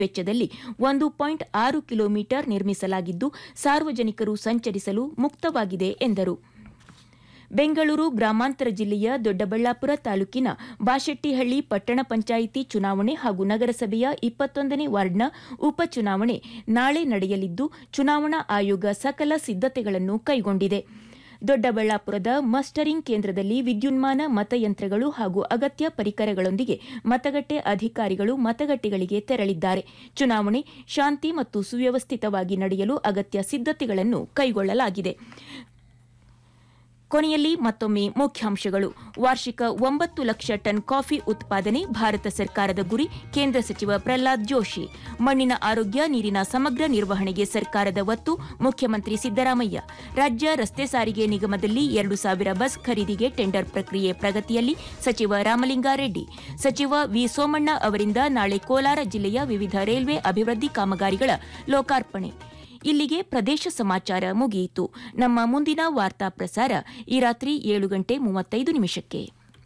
ವೆಚ್ಚದಲ್ಲಿ ಒಂದು ಪಾಯಿಂಟ್ ಆರು ಕಿಲೋಮೀಟರ್ ನಿರ್ಮಿಸಲಾಗಿದ್ದು ಸಾರ್ವಜನಿಕರು ಸಂಚರಿಸಲು ಮುಕ್ತವಾಗಿದೆ ಎಂದರು ಬೆಂಗಳೂರು ಗ್ರಾಮಾಂತರ ಜಿಲ್ಲೆಯ ದೊಡ್ಡಬಳ್ಳಾಪುರ ತಾಲೂಕಿನ ಬಾಶೆಟ್ಟಿಹಳ್ಳಿ ಪಟ್ಟಣ ಪಂಚಾಯಿತಿ ಚುನಾವಣೆ ಹಾಗೂ ನಗರಸಭೆಯ ಇಪ್ಪತ್ತೊಂದನೇ ವಾರ್ಡ್ನ ಉಪಚುನಾವಣೆ ನಾಳೆ ನಡೆಯಲಿದ್ದು ಚುನಾವಣಾ ಆಯೋಗ ಸಕಲ ಸಿದ್ದತೆಗಳನ್ನು ಕೈಗೊಂಡಿದೆ ದೊಡ್ಡಬಳ್ಳಾಪುರದ ಮಸ್ಟರಿಂಗ್ ಕೇಂದ್ರದಲ್ಲಿ ವಿದ್ಯುನ್ಮಾನ ಮತಯಂತ್ರಗಳು ಹಾಗೂ ಅಗತ್ಯ ಪರಿಕರಗಳೊಂದಿಗೆ ಮತಗಟ್ಟೆ ಅಧಿಕಾರಿಗಳು ಮತಗಟ್ಟೆಗಳಿಗೆ ತೆರಳಿದ್ದಾರೆ ಚುನಾವಣೆ ಶಾಂತಿ ಮತ್ತು ಸುವ್ಯವಸ್ಥಿತವಾಗಿ ನಡೆಯಲು ಅಗತ್ಯ ಸಿದ್ದತೆಗಳನ್ನು ಕೈಗೊಳ್ಳಲಾಗಿದೆ ಕೊನೆಯಲ್ಲಿ ಮತ್ತೊಮ್ಮೆ ಮುಖ್ಯಾಂಶಗಳು ವಾರ್ಷಿಕ ಒಂಬತ್ತು ಲಕ್ಷ ಟನ್ ಕಾಫಿ ಉತ್ಪಾದನೆ ಭಾರತ ಸರ್ಕಾರದ ಗುರಿ ಕೇಂದ್ರ ಸಚಿವ ಪ್ರಹ್ಲಾದ್ ಜೋಶಿ ಮಣ್ಣಿನ ಆರೋಗ್ಯ ನೀರಿನ ಸಮಗ್ರ ನಿರ್ವಹಣೆಗೆ ಸರ್ಕಾರದ ಒತ್ತು ಮುಖ್ಯಮಂತ್ರಿ ಸಿದ್ದರಾಮಯ್ಯ ರಾಜ್ಯ ರಸ್ತೆ ಸಾರಿಗೆ ನಿಗಮದಲ್ಲಿ ಎರಡು ಸಾವಿರ ಬಸ್ ಖರೀದಿಗೆ ಟೆಂಡರ್ ಪ್ರಕ್ರಿಯೆ ಪ್ರಗತಿಯಲ್ಲಿ ಸಚಿವ ರಾಮಲಿಂಗಾರೆಡ್ಡಿ ಸಚಿವ ವಿ ಸೋಮಣ್ಣ ಅವರಿಂದ ನಾಳೆ ಕೋಲಾರ ಜಿಲ್ಲೆಯ ವಿವಿಧ ರೈಲ್ವೆ ಅಭಿವೃದ್ಧಿ ಕಾಮಗಾರಿಗಳ ಲೋಕಾರ್ಪಣೆ ಇಲ್ಲಿಗೆ ಪ್ರದೇಶ ಸಮಾಚಾರ ಮುಗಿಯಿತು ನಮ್ಮ ಮುಂದಿನ ವಾರ್ತಾ ಪ್ರಸಾರ ಈ ರಾತ್ರಿ ಏಳು ಗಂಟೆ ಮೂವತ್ತೈದು ನಿಮಿಷಕ್ಕೆ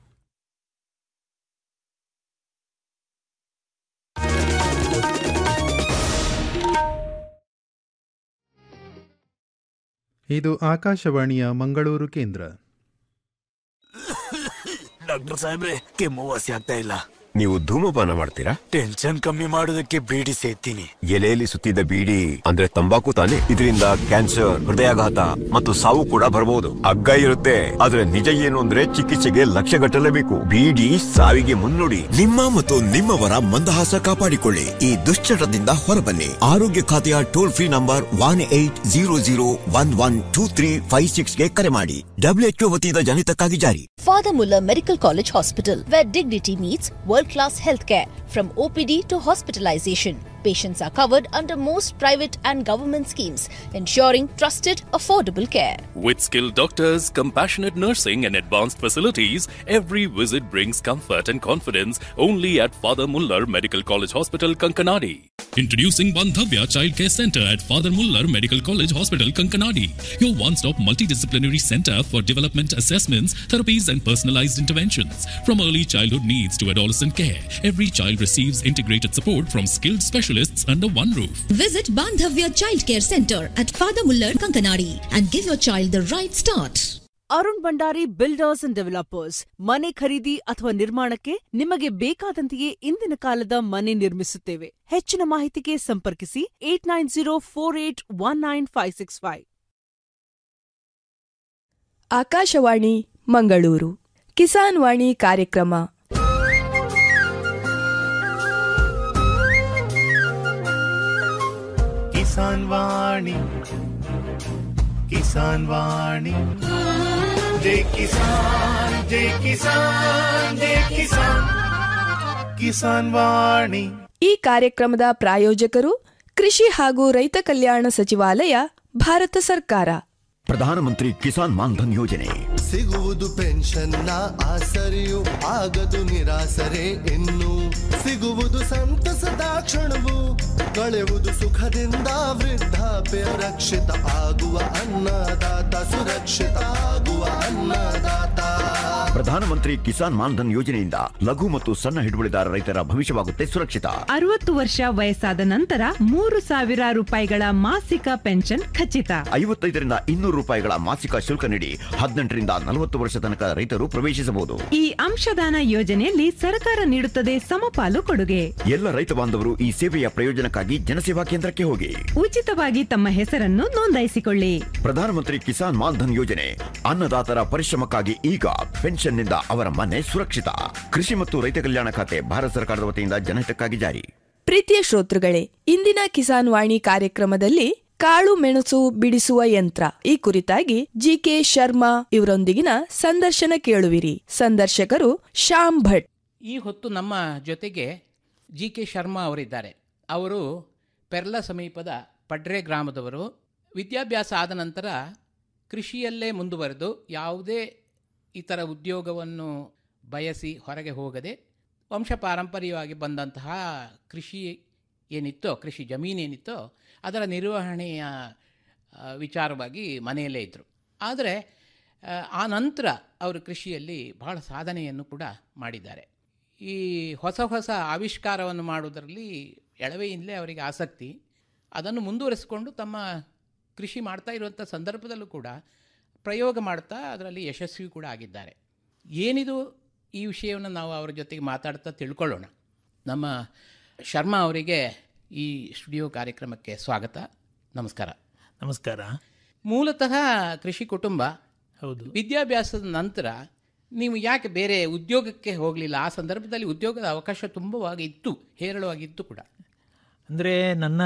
ಇದು ಆಕಾಶವಾಣಿಯ ಮಂಗಳೂರು ಕೇಂದ್ರ ಡಾಕ್ಟರ್ ಸಾಹೇಬ್ರೆ ಕೆಮ್ಮು ವಾಸಿ ಆಗ್ತಾ ಇಲ್ಲ ನೀವು ಧೂಮಪಾನ ಮಾಡ್ತೀರಾ ಟೆನ್ಷನ್ ಕಮ್ಮಿ ಮಾಡೋದಕ್ಕೆ ಬೀಡಿ ಸೇತೀನಿ ಎಲೆಯಲ್ಲಿ ಸುತ್ತಿದ್ದ ಬೀಡಿ ಅಂದ್ರೆ ತಂಬಾಕು ತಾನೆ ಇದರಿಂದ ಕ್ಯಾನ್ಸರ್ ಹೃದಯಾಘಾತ ಮತ್ತು ಸಾವು ಕೂಡ ಬರಬಹುದು ಅಗ್ಗ ಇರುತ್ತೆ ಆದ್ರೆ ನಿಜ ಏನು ಅಂದ್ರೆ ಚಿಕಿತ್ಸೆಗೆ ಲಕ್ಷ ಗಟ್ಟಲೇಬೇಕು ಬೀಡಿ ಸಾವಿಗೆ ಮುನ್ನುಡಿ ನಿಮ್ಮ ಮತ್ತು ನಿಮ್ಮವರ ಮಂದಹಾಸ ಕಾಪಾಡಿಕೊಳ್ಳಿ ಈ ದುಶ್ಚಟದಿಂದ ಹೊರಬನ್ನಿ ಆರೋಗ್ಯ ಖಾತೆಯ toll free number one eight zero zero one one two three five six ಗೆ ಕರೆ ಮಾಡಿ ಡಬ್ಲ್ಯೂಎಚ್ಒ ವತಿಯಿಂದ ಜನಿತಕ್ಕಾಗಿ ಜಾರಿ Father Muller Medical College Hospital, where dignity meets world class healthcare. From OPD to hospitalization, patients are covered under most private and government schemes, ensuring trusted, affordable care. With skilled doctors, compassionate nursing, and advanced facilities, every visit brings comfort and confidence only at Father Muller Medical College Hospital, Kankanadi. Introducing Bandhavya Child Care Center at Father Muller Medical College Hospital, Kankanadi, your one stop multidisciplinary center for development assessments, therapies, and personalized interventions. From early childhood needs to adolescent care, every child receives integrated support from skilled specialists under one roof. Visit Bandhavya Child Care Center at Father Muller, Kankanadi and give your child the right start. Arun Bhandari builders and developers ಮನೆ ಖರೀದಿ ಅಥವಾ ನಿರ್ಮಾಣಕ್ಕೆ ನಿಮಗೆ ಬೇಕಾದಂತೆಯೇ ಇಂದಿನ ಕಾಲದ ಮನೆ ನಿರ್ಮಿಸುತ್ತೇವೆ ಹೆಚ್ಚಿನ ಮಾಹಿತಿಗೆ ಸಂಪರ್ಕಿಸಿ eight nine zero four eight one nine five six five Akashvani Mangaluru Kisan Vani ಕಾರ್ಯಕ್ರಮ ಕಿಸಾನ್ ವಾಣಿ ಕಿಸಾನ್ ವಾಣಿ ಜೈ ಕಿಸಾನ್ ಜೈ ಕಿಸಾನ್ ಜೈ ಕಿಸಾನ್ ಕಿಸಾನ್ ವಾಣಿ ಈ ಕಾರ್ಯಕ್ರಮದ ಪ್ರಾಯೋಜಕರು ಕೃಷಿ ಹಾಗೂ ರೈತ ಕಲ್ಯಾಣ ಸಚಿವಾಲಯ ಭಾರತ ಸರ್ಕಾರ ಪ್ರಧಾನಮಂತ್ರಿ ಕಿಸಾನ್ ಮಾನ್ಧನ್ ಯೋಜನೆ ಸಿಗುವುದು ಪೆನ್ಷನ್ನ ಆಸರೆಯು ಆಗದು ನಿರಾಸರೆ ಇನ್ನು ಸಿಗುವುದು ಸಂತಸದ ಕ್ಷಣವು ಕಳೆಯುವುದು ಸುಖದಿಂದ ವೃದ್ಧಾಪ್ಯ ರಕ್ಷಿತ ಆಗುವ ಅನ್ನದಾತ ಸುರಕ್ಷಿತ ಆಗುವ ಅನ್ನದಾತ ಪ್ರಧಾನಮಂತ್ರಿ ಕಿಸಾನ್ ಮಾನ್ಧನ್ ಯೋಜನೆಯಿಂದ ಲಘು ಮತ್ತು ಸಣ್ಣ ಹಿಡುವಳಿದಾರ ರೈತರ ಭವಿಷ್ಯವಾಗುತ್ತೆ ಸುರಕ್ಷಿತ ಅರವತ್ತು ವರ್ಷ ವಯಸ್ಸಾದ ನಂತರ ಮೂರು ಸಾವಿರ ರೂಪಾಯಿಗಳ ಮಾಸಿಕ ಪೆನ್ಷನ್ ಖಚಿತ ಐವತ್ತೈದರಿಂದ ಇನ್ನೂರು ರೂಪಾಯಿಗಳ ಮಾಸಿಕ ಶುಲ್ಕ ನೀಡಿ ಹದಿನೆಂಟರಿಂದ ನಲವತ್ತು ವರ್ಷ ತನಕ ರೈತರು ಪ್ರವೇಶಿಸಬಹುದು ಈ ಅಂಶದಾನ ಯೋಜನೆಯಲ್ಲಿ ಸರ್ಕಾರ ನೀಡುತ್ತದೆ ಸಮಪಾಲು ಕೊಡುಗೆ ಎಲ್ಲ ರೈತ ಬಾಂಧವರು ಈ ಸೇವೆಯ ಪ್ರಯೋಜನಕ್ಕಾಗಿ ಜನಸೇವಾ ಕೇಂದ್ರಕ್ಕೆ ಹೋಗಿ ಉಚಿತವಾಗಿ ತಮ್ಮ ಹೆಸರನ್ನು ನೋಂದಾಯಿಸಿಕೊಳ್ಳಿ ಪ್ರಧಾನಮಂತ್ರಿ ಕಿಸಾನ್ ಮಾನ್ಧನ್ ಯೋಜನೆ ಅನ್ನದಾತರ ಪರಿಶ್ರಮಕ್ಕಾಗಿ ಈಗ ಪೆನ್ಷನ್ನಿಂದ ಅವರ ಮನೆ ಸುರಕ್ಷಿತ ಕೃಷಿ ಮತ್ತು ರೈತ ಕಲ್ಯಾಣ ಖಾತೆ ಭಾರತ ಸರ್ಕಾರದ ವತಿಯಿಂದ ಜನಹಿತಕ್ಕಾಗಿ ಜಾರಿ ಪ್ರೀತಿಯ ಶ್ರೋತೃಗಳೇ ಇಂದಿನ ಕಿಸಾನ್ ವಾಣಿ ಕಾರ್ಯಕ್ರಮದಲ್ಲಿ ಕಾಳು ಮೆಣಸು ಬಿಡಿಸುವ ಯಂತ್ರ ಈ ಕುರಿತಾಗಿ ಜಿಕೆ ಶರ್ಮಾ ಇವರೊಂದಿಗಿನ ಸಂದರ್ಶನ ಕೇಳುವಿರಿ ಸಂದರ್ಶಕರು ಶ್ಯಾಮ್ ಭಟ್ ಈ ಹೊತ್ತು ನಮ್ಮ ಜೊತೆಗೆ ಜಿ ಕೆ ಶರ್ಮಾ ಅವರಿದ್ದಾರೆ ಅವರು ಪೆರ್ಲ ಸಮೀಪದ ಪಡ್ರೆ ಗ್ರಾಮದವರು ವಿದ್ಯಾಭ್ಯಾಸ ಆದ ನಂತರ ಕೃಷಿಯಲ್ಲೇ ಮುಂದುವರೆದು ಯಾವುದೇ ಇತರ ಉದ್ಯೋಗವನ್ನು ಬಯಸಿ ಹೊರಗೆ ಹೋಗದೆ ವಂಶ ಪಾರಂಪರ್ಯವಾಗಿ ಬಂದಂತಹ ಕೃಷಿ ಏನಿತ್ತೋ ಕೃಷಿ ಜಮೀನೇನಿತ್ತೋ ಅದರ ನಿರ್ವಹಣೆಯ ಆ, ವಿಚಾರವಾಗಿ ಮನೆಯಲ್ಲೇ ಇದ್ದರು ಆದರೆ ಆ, ಆ ನಂತರ ಅವರು ಕೃಷಿಯಲ್ಲಿ ಬಹಳ ಸಾಧನೆಯನ್ನು ಕೂಡ ಮಾಡಿದ್ದಾರೆ ಈ ಹೊಸ ಹೊಸ ಆವಿಷ್ಕಾರವನ್ನು ಮಾಡುವುದರಲ್ಲಿ ಎಳವೆಯಿಂದಲೇ ಅವರಿಗೆ ಆಸಕ್ತಿ ಅದನ್ನು ಮುಂದುವರಿಸಿಕೊಂಡು ತಮ್ಮ ಕೃಷಿ ಮಾಡ್ತಾ ಇರುವಂಥ ಸಂದರ್ಭದಲ್ಲೂ ಕೂಡ ಪ್ರಯೋಗ ಮಾಡ್ತಾ ಅದರಲ್ಲಿ ಯಶಸ್ವಿ ಕೂಡ ಆಗಿದ್ದಾರೆ ಏನಿದು ಈ ವಿಷಯವನ್ನು ನಾವು ಅವರ ಜೊತೆಗೆ ಮಾತಾಡ್ತಾ ತಿಳ್ಕೊಳ್ಳೋಣ ನಮ್ಮ ಶರ್ಮಾ ಅವರಿಗೆ ಈ ಸ್ಟುಡಿಯೋ ಕಾರ್ಯಕ್ರಮಕ್ಕೆ ಸ್ವಾಗತ ನಮಸ್ಕಾರ ನಮಸ್ಕಾರ ಮೂಲತಃ ಕೃಷಿ ಕುಟುಂಬ ಹೌದು ವಿದ್ಯಾಭ್ಯಾಸದ ನಂತರ ನೀವು ಯಾಕೆ ಬೇರೆ ಉದ್ಯೋಗಕ್ಕೆ ಹೋಗಲಿಲ್ಲ ಆ ಸಂದರ್ಭದಲ್ಲಿ ಉದ್ಯೋಗದ ಅವಕಾಶ ತುಂಬವಾಗಿ ಇತ್ತು ಹೇರಳವಾಗಿತ್ತು ಕೂಡ ಅಂದರೆ ನನ್ನ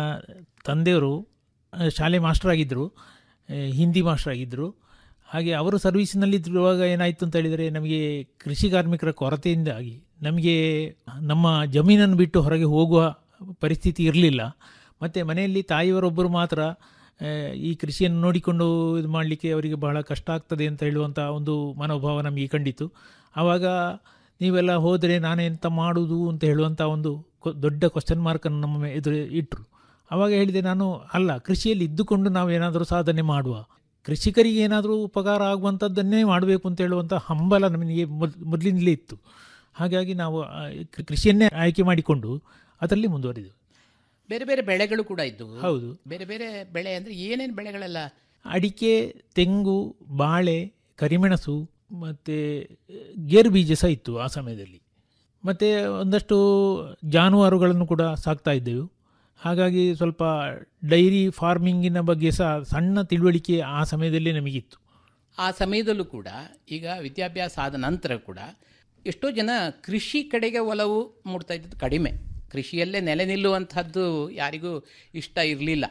ತಂದೆಯವರು ಆ, ಶಾಲೆ ಮಾಸ್ಟರ್ ಆಗಿದ್ದರು ಆ, ಹಿಂದಿ ಮಾಸ್ಟರ್ ಆಗಿದ್ದರು ಹಾಗೆ ಅವರು ಸರ್ವೀಸಿನಲ್ಲಿದ್ದಿರುವಾಗ ಏನಾಯಿತು ಅಂತ ಹೇಳಿದರೆ ನಮಗೆ ಕೃಷಿ ಕಾರ್ಮಿಕರ ಕೊರತೆಯಿಂದಾಗಿ ನಮಗೆ ನಮ್ಮ ಜಮೀನನ್ನು ಬಿಟ್ಟು ಹೊರಗೆ ಹೋಗುವ ಪರಿಸ್ಥಿತಿ ಇರಲಿಲ್ಲ ಮತ್ತು ಮನೆಯಲ್ಲಿ ತಾಯಿಯವರೊಬ್ಬರು ಮಾತ್ರ ಆ, ಈ ಕೃಷಿಯನ್ನು ನೋಡಿಕೊಂಡು ಇದು ಮಾಡಲಿಕ್ಕೆ ಅವರಿಗೆ ಬಹಳ ಕಷ್ಟ ಆಗ್ತದೆ ಅಂತ ಹೇಳುವಂಥ ಒಂದು ಮನೋಭಾವ ನಮಗೆ ಕಂಡಿತು ಆವಾಗ ನೀವೆಲ್ಲ ಹೋದರೆ ನಾನೆಂತ ಮಾಡುವುದು ಅಂತ ಹೇಳುವಂಥ ಒಂದು ಕೊ- ದೊಡ್ಡ ಕ್ವಶನ್ ಮಾರ್ಕನ್ನು ನಮ್ಮ ಎದುರು ಇಟ್ಟರು ಆವಾಗ ಹೇಳಿದೆ ನಾನು ಅಲ್ಲ ಕೃಷಿಯಲ್ಲಿ ಇದ್ದುಕೊಂಡು ನಾವು ಏನಾದರೂ ಸಾಧನೆ ಮಾಡುವ ಕೃಷಿಕರಿಗೆ ಏನಾದರೂ ಉಪಕಾರ ಆಗುವಂಥದ್ದನ್ನೇ ಮಾಡಬೇಕು ಅಂತ ಹೇಳುವಂಥ ಹಂಬಲ ನಮಗೆ ಮೊದ್ ಮೊದಲಿನಲ್ಲೇ ಇತ್ತು ಹಾಗಾಗಿ ನಾವು ಆ, ಕೃ- ಕೃಷಿಯನ್ನೇ ಆಯ್ಕೆ ಮಾಡಿಕೊಂಡು ಅದರಲ್ಲಿ ಮುಂದುವರಿದೆವು ಬೇರೆ ಬೇರೆ ಬೆಳೆಗಳು ಕೂಡ ಇದ್ದವು ಹೌದು. ಬೇರೆ ಬೇರೆ ಬೆಳೆ ಅಂದರೆ ಏನೇನು ಬೆಳೆಗಳೆಲ್ಲ ಅಡಿಕೆ ತೆಂಗು ಬಾಳೆ ಕರಿಮೆಣಸು ಮತ್ತು ಗೇರು ಬೀಜ ಸಹ ಇತ್ತು ಆ ಸಮಯದಲ್ಲಿ ಮತ್ತು ಒಂದಷ್ಟು ಜಾನುವಾರುಗಳನ್ನು ಕೂಡ ಸಾಕ್ತಾ ಇದ್ದೆವು ಹಾಗಾಗಿ ಸ್ವಲ್ಪ ಡೈರಿ ಫಾರ್ಮಿಂಗಿನ ಬಗ್ಗೆ ಸಹ ಸಣ್ಣ ತಿಳುವಳಿಕೆ ಆ ಸಮಯದಲ್ಲಿ ನಮಗಿತ್ತು ಆ ಸಮಯದಲ್ಲೂ ಕೂಡ ಈಗ ವಿದ್ಯಾಭ್ಯಾಸ ಆದ ನಂತರ ಕೂಡ ಎಷ್ಟೋ ಜನ ಕೃಷಿ ಕಡೆಗೆ ಒಲವು ಮೂಡ್ತಾ ಇದ್ದದ್ದು ಕಡಿಮೆ ಕೃಷಿಯಲ್ಲೇ ನೆಲೆ ನಿಲ್ಲುವಂಥದ್ದು ಯಾರಿಗೂ ಇಷ್ಟ ಇರಲಿಲ್ಲ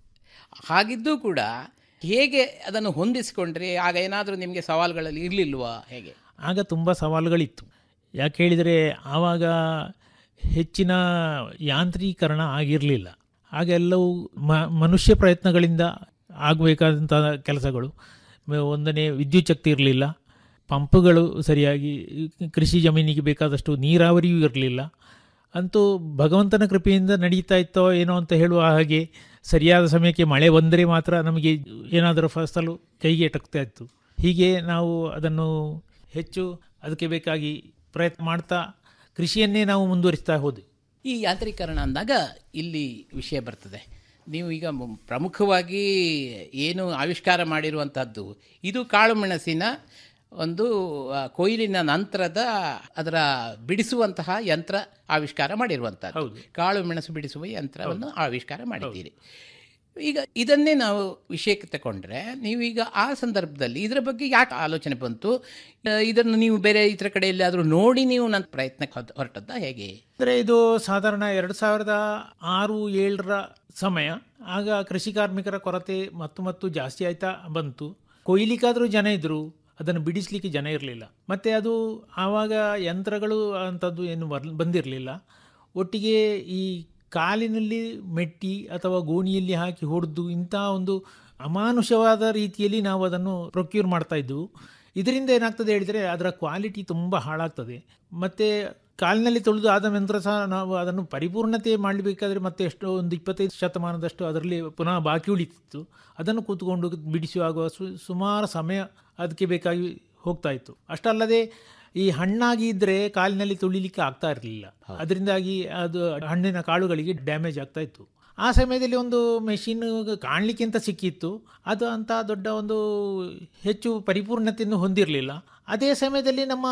ಹಾಗಿದ್ದು ಕೂಡ ಹೇಗೆ ಅದನ್ನು ಹೊಂದಿಸಿಕೊಂಡ್ರೆ ಆಗ ಏನಾದರೂ ನಿಮಗೆ ಸವಾಲುಗಳಲ್ಲಿ ಇರಲಿಲ್ವಾ ಹೇಗೆ ಆಗ ತುಂಬ ಸವಾಲುಗಳಿತ್ತು ಯಾಕೆ ಹೇಳಿದರೆ ಆವಾಗ ಹೆಚ್ಚಿನ ಯಾಂತ್ರೀಕರಣ ಆಗಿರಲಿಲ್ಲ ಆಗ ಎಲ್ಲವೂ ಮ ಮನುಷ್ಯ ಪ್ರಯತ್ನಗಳಿಂದ ಆಗಬೇಕಾದಂಥ ಕೆಲಸಗಳು ಮ- ಒಂದನೇ ವಿದ್ಯುತ್ ಶಕ್ತಿ ಇರಲಿಲ್ಲ ಪಂಪ್ಗಳು ಸರಿಯಾಗಿ ಕೃಷಿ ಜಮೀನಿಗೆ ಬೇಕಾದಷ್ಟು ನೀರಾವರಿಯೂ ಇರಲಿಲ್ಲ ಅಂತೂ ಭಗವಂತನ ಕೃಪೆಯಿಂದ ನಡೀತಾ ಇತ್ತೋ ಏನೋ ಅಂತ ಹೇಳುವ ಹಾಗೆ ಸರಿಯಾದ ಸಮಯಕ್ಕೆ ಮಳೆ ಬಂದರೆ ಮಾತ್ರ ನಮಗೆ ಏನಾದರೂ ಫಸಲು ಕೈಗೆ ಎಟಕ್ತಾ ಇತ್ತು ಹೀಗೆ ನಾವು ಅದನ್ನು ಹೆಚ್ಚು ಅದಕ್ಕೆ ಬೇಕಾಗಿ ಪ್ರಯತ್ನ ಮಾಡ್ತಾ ಕೃಷಿಯನ್ನೇ ನಾವು ಮುಂದುವರಿಸ್ತಾ ಹೋದೆವು ಈ ಯಾಂತ್ರೀಕರಣ ಅಂದಾಗ ಇಲ್ಲಿ ವಿಷಯ ಬರ್ತದೆ ನೀವು ಈಗ ಮು- ಪ್ರಮುಖವಾಗಿ ಏನು ಆವಿಷ್ಕಾರ ಮಾಡಿರುವಂಥದ್ದು ಇದು ಕಾಳು ಮೆಣಸಿನ ಒಂದು ಆ, ಕೊಯ್ಲಿನ ನಂತರದ ಅದರ ಬಿಡಿಸುವಂತಹ ಯಂತ್ರ ಆವಿಷ್ಕಾರ ಮಾಡಿರುವಂಥದ್ದು ಕಾಳು ಮೆಣಸು ಬಿಡಿಸುವ ಯಂತ್ರವನ್ನು ಆವಿಷ್ಕಾರ ಮಾಡಿದ್ದೀರಿ ಈಗ ಇದನ್ನೇ ನಾವು ವಿಷಯಕ್ಕೆ ತಗೊಂಡ್ರೆ ನೀವೀಗ ಆ ಸಂದರ್ಭದಲ್ಲಿ ಇದರ ಬಗ್ಗೆ ಯಾಕೆ ಆಲೋಚನೆ ಬಂತು ಆ, ಇದನ್ನು ನೀವು ಬೇರೆ ಇತರ ಕಡೆ ಎಲ್ಲಾದರೂ ನೋಡಿ ನೀವು ನನ್ನ ಪ್ರಯತ್ನಕ್ಕೆ ಹೊತ್- ಹೊರಟದ್ದ ಹೇಗೆ ಅಂದರೆ ಇದು ಸಾಧಾರಣ ಎರಡು ಸಾವಿರದ ಆರು ಏಳರ ಸಮಯ ಆಗ ಕೃಷಿ ಕಾರ್ಮಿಕರ ಕೊರತೆ ಮತ್ತು ಮತ್ತು ಜಾಸ್ತಿ ಆಯ್ತಾ ಬಂತು ಕೊಯ್ಲಿಕ್ಕಾದರೂ ಜನ ಇದ್ದರು ಅದನ್ನು ಬಿಡಿಸಲಿಕ್ಕೆ ಜನ ಇರಲಿಲ್ಲ ಮತ್ತು ಅದು ಆವಾಗ ಯಂತ್ರಗಳು ಅಂಥದ್ದು ಏನು ಬರ್ ಬಂದಿರಲಿಲ್ಲ ಒಟ್ಟಿಗೆ ಈ ಕಾಲಿನಲ್ಲಿ ಮೆಟ್ಟಿ ಅಥವಾ ಗೋಣಿಯಲ್ಲಿ ಹಾಕಿ ಹೊಡೆದು ಇಂಥ ಒಂದು ಅಮಾನುಷವಾದ ರೀತಿಯಲ್ಲಿ ನಾವು ಅದನ್ನು ಪ್ರೊಕ್ಯೂರ್ ಮಾಡ್ತಾ ಇದ್ದೆವು ಇದರಿಂದ ಏನಾಗ್ತದೆ ಹೇಳಿದರೆ ಅದರ ಕ್ವಾಲಿಟಿ ತುಂಬ ಹಾಳಾಗ್ತದೆ ಮತ್ತು ಕಾಲಿನಲ್ಲಿ ತೊಳೆದು ಆದ ನಂತರ ಸಹ ನಾವು ಅದನ್ನು ಪರಿಪೂರ್ಣತೆ ಮಾಡಬೇಕಾದ್ರೆ ಮತ್ತೆ ಎಷ್ಟೋ ಒಂದು ಇಪ್ಪತ್ತೈದು ಶತಮಾನದಷ್ಟು ಅದರಲ್ಲಿ ಪುನಃ ಬಾಕಿ ಉಳಿತಿತ್ತು ಅದನ್ನು ಕೂತ್ಕೊಂಡು ಬಿಡಿಸುವಾಗ ಸು ಸುಮಾರು ಸಮಯ ಅದಕ್ಕೆ ಬೇಕಾಗಿ ಹೋಗ್ತಾ ಇತ್ತು ಅಷ್ಟಲ್ಲದೆ ಈ ಹಣ್ಣಾಗಿ ಇದ್ದರೆ ಕಾಲಿನಲ್ಲಿ ತುಳಿಲಿಕ್ಕೆ ಆಗ್ತಾ ಇರಲಿಲ್ಲ ಅದರಿಂದಾಗಿ ಅದು ಹಣ್ಣಿನ ಕಾಳುಗಳಿಗೆ ಡ್ಯಾಮೇಜ್ ಆಗ್ತಾ ಇತ್ತು ಆ ಸಮಯದಲ್ಲಿ ಒಂದು ಮೆಷಿನ್ ಕಾಣಲಿಕ್ಕೆ ಅಂತ ಸಿಕ್ಕಿತ್ತು ಅದು ಅಂತ ದೊಡ್ಡ ಒಂದು ಹೆಚ್ಚು ಪರಿಪೂರ್ಣತೆಯನ್ನು ಹೊಂದಿರಲಿಲ್ಲ ಅದೇ ಸಮಯದಲ್ಲಿ ನಮ್ಮ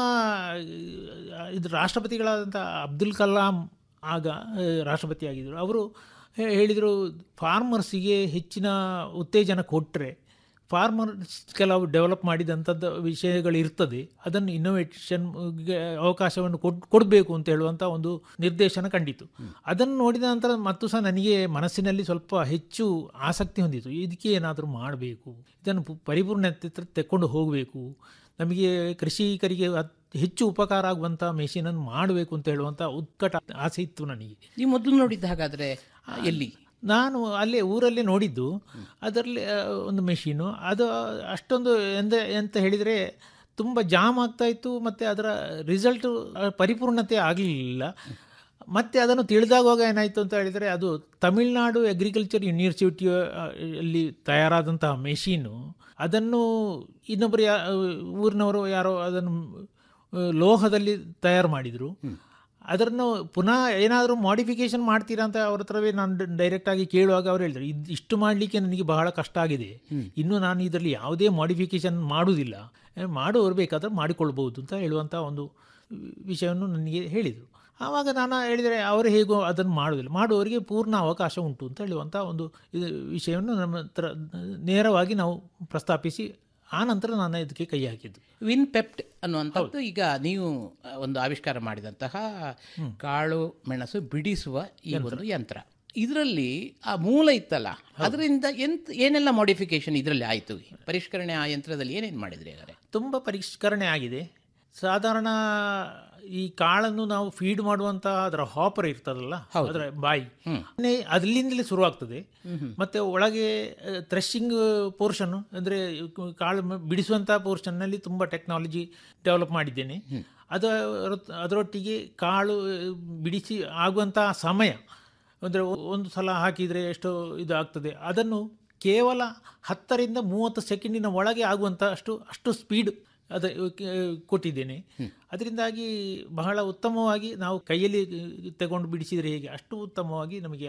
ಆ, ಇದು ರಾಷ್ಟ್ರಪತಿಗಳಾದಂಥ ಅಬ್ದುಲ್ ಕಲಾಂ ಆಗ ಆ, ರಾಷ್ಟ್ರಪತಿ ಆಗಿದ್ದರು ಅವರು ಹೇ- ಹೇಳಿದರು ಫಾರ್ಮರ್ಸಿಗೆ ಹೆಚ್ಚಿನ ಉತ್ತೇಜನ ಕೊಟ್ಟರೆ ಫಾರ್ಮರ್ಸ್ ಕೆಲವು ಡೆವಲಪ್ ಮಾಡಿದಂಥದ್ದು ವಿಷಯಗಳು ಇರ್ತದೆ ಅದನ್ನು ಇನ್ನೋವೇಷನ್ಗೆ ಅವಕಾಶವನ್ನು ಕೊಡ್ ಕೊಡಬೇಕು ಅಂತ ಹೇಳುವಂಥ ಒಂದು ನಿರ್ದೇಶನ ಕಂಡಿತು ಅದನ್ನು ನೋಡಿದ ನಂತರ ಮತ್ತು ಸಹ ನನಗೆ ಮನಸ್ಸಿನಲ್ಲಿ ಸ್ವಲ್ಪ ಹೆಚ್ಚು ಆಸಕ್ತಿ ಹೊಂದಿತು ಇದಕ್ಕೆ ಏನಾದರೂ ಮಾಡಬೇಕು ಇದನ್ನು ಪು- ಪರಿಪೂರ್ಣತೆ ತ- ತೆಕ್ಕೊಂಡು ಹೋಗಬೇಕು ನಮಗೆ ಕೃಷಿಕರಿಗೆ ಅತ್- ಹೆಚ್ಚು ಉಪಕಾರ ಆಗುವಂಥ ಮೆಷಿನನ್ನು ಮಾಡಬೇಕು ಅಂತ ಹೇಳುವಂಥ ಉತ್ಕಟ ಆಸೆ ಇತ್ತು ನನಗೆ ನೀವು ಮೊದಲು ನೋಡಿದ್ದು ಹಾಗಾದರೆ ಎಲ್ಲಿ ನಾನು ಅಲ್ಲೇ ಊರಲ್ಲೇ ನೋಡಿದ್ದು ಅದರಲ್ಲಿ ಆ, ಒಂದು ಮೆಷೀನು ಅದು ಅಷ್ಟೊಂದು ಎಂದ ಎಂತ ಹೇಳಿದರೆ ತುಂಬ ಜಾಮ್ ಆಗ್ತಾ ಇತ್ತು ಮತ್ತು ಅದರ ರಿಸಲ್ಟು ಪರಿಪೂರ್ಣತೆ ಆಗಲಿಲ್ಲ ಮತ್ತು ಅದನ್ನು ತಿಳಿದಾಗುವಾಗ ಏನಾಯಿತು ಅಂತ ಹೇಳಿದರೆ ಅದು ತಮಿಳುನಾಡು ಅಗ್ರಿಕಲ್ಚರ್ ಯೂನಿವರ್ಸಿಟಿ ಅಲ್ಲಿ ತಯಾರಾದಂತಹ ಮೆಷೀನು ಅದನ್ನು ಇನ್ನೊಬ್ಬರು ಯಾ ಊರಿನವರು ಯಾರೋ ಅದನ್ನು ಆ, ಲೋಹದಲ್ಲಿ ತಯಾರು ಮಾಡಿದರು ಅದನ್ನು ಪುನಃ ಏನಾದರೂ ಮಾಡಿಫಿಕೇಶನ್ ಮಾಡ್ತೀರಾ ಅಂತ ಅವ್ರ ಹತ್ರವೇ ನಾನು ಡೈರೆಕ್ಟ್ ಆಗಿ ಕೇಳುವಾಗ ಅವ್ರು ಹೇಳಿದ್ರು ಇದು ಇಷ್ಟು ಮಾಡಲಿಕ್ಕೆ ನನಗೆ ಬಹಳ ಕಷ್ಟ ಆಗಿದೆ ಇನ್ನು ನಾನು ಇದರಲ್ಲಿ ಯಾವುದೇ ಮಾಡಿಫಿಕೇಶನ್ ಮಾಡುವುದಿಲ್ಲ ಏ, ಮಾಡುವವರು ಬೇಕಾದ್ರೆ ಮಾಡಿಕೊಳ್ಬಹುದು ಅಂತ ಹೇಳುವಂಥ ಒಂದು ವಿಷಯವನ್ನು ನನಗೆ ಹೇಳಿದರು ಆವಾಗ ನಾನು ಹೇಳಿದರೆ ಅವರು ಹೇಗೋ ಅದನ್ನು ಮಾಡುವುದಿಲ್ಲ ಮಾಡುವವರಿಗೆ ಪೂರ್ಣ ಅವಕಾಶ ಉಂಟು ಅಂತ ಹೇಳುವಂಥ ಒಂದು ಇದು ವಿಷಯವನ್ನು ನಮ್ಮ ಹತ್ರ ನೇರವಾಗಿ ನಾವು ಪ್ರಸ್ತಾಪಿಸಿ ಆ ನಂತರ ನಾನು ಇದಕ್ಕೆ ಕೈ ಹಾಕಿದ್ದು ವಿನ್ ಪೆಪ್ಟ್ ಅನ್ನುವಂಥದ್ದು ಈಗ ನೀವು ಆ, ಒಂದು ಆವಿಷ್ಕಾರ ಮಾಡಿದಂತಹ ಕಾಳು ಮೆಣಸು ಬಿಡಿಸುವ ಈ ಒಂದು ಯಂತ್ರ ಇದರಲ್ಲಿ ಆ ಮೂಲ ಇತ್ತಲ್ಲ ಅದರಿಂದ ಎಂತ ಏನೆಲ್ಲ ಮಾಡಿಫಿಕೇಶನ್ ಇದರಲ್ಲಿ ಆಯಿತು ಪರಿಷ್ಕರಣೆ ಆ ಯಂತ್ರದಲ್ಲಿ ಏನೇನು ಮಾಡಿದ್ರಿ ಹಾಗಾದ್ರೆ ತುಂಬ ಪರಿಷ್ಕರಣೆ ಆಗಿದೆ ಸಾಧಾರಣ ಈ ಕಾಳನ್ನು ನಾವು ಫೀಡ್ ಮಾಡುವಂತಹ ಅದರ ಹಾಪರ್ ಇರ್ತದಲ್ಲ ಅದರ ಬಾಯಿ ನೇ- ಅಲ್ಲಿಂದಲೇ ಶುರುವಾಗ್ತದೆ ಮತ್ತೆ ಒಳಗೆ ಥ್ರೆಶಿಂಗ್ ಪೋರ್ಷನ್ ಅಂದರೆ ಕಾಳು ಮ- ಬಿಡಿಸುವಂತಹ ಪೋರ್ಷನ್ನಲ್ಲಿ ತುಂಬ ಟೆಕ್ನಾಲಜಿ ಡೆವಲಪ್ ಮಾಡಿದ್ದೇನೆ ಅದರ ಅದರೊಟ್ಟಿಗೆ ಕಾಳು ಬಿಡಿಸಿ ಆಗುವಂತಹ ಸಮಯ ಅಂದರೆ ಒಂದು ಸಲ ಹಾಕಿದರೆ ಎಷ್ಟು ಇದು ಆಗ್ತದೆ ಅದನ್ನು ಕೇವಲ ಹತ್ತರಿಂದ ಮೂವತ್ತು ಸೆಕೆಂಡಿನ ಒಳಗೆ ಆಗುವಂಥ ಅಷ್ಟು ಅಷ್ಟು ಸ್ಪೀಡ್ ಅದ ಕೊಟ್ಟಿದ್ದೇನೆ ಅದರಿಂದಾಗಿ ಬಹಳ ಉತ್ತಮವಾಗಿ ನಾವು ಕೈಯಲ್ಲಿ ತಗೊಂಡು ಬಿಡಿಸಿದರೆ ಹೇಗೆ ಅಷ್ಟು ಉತ್ತಮವಾಗಿ ನಮಗೆ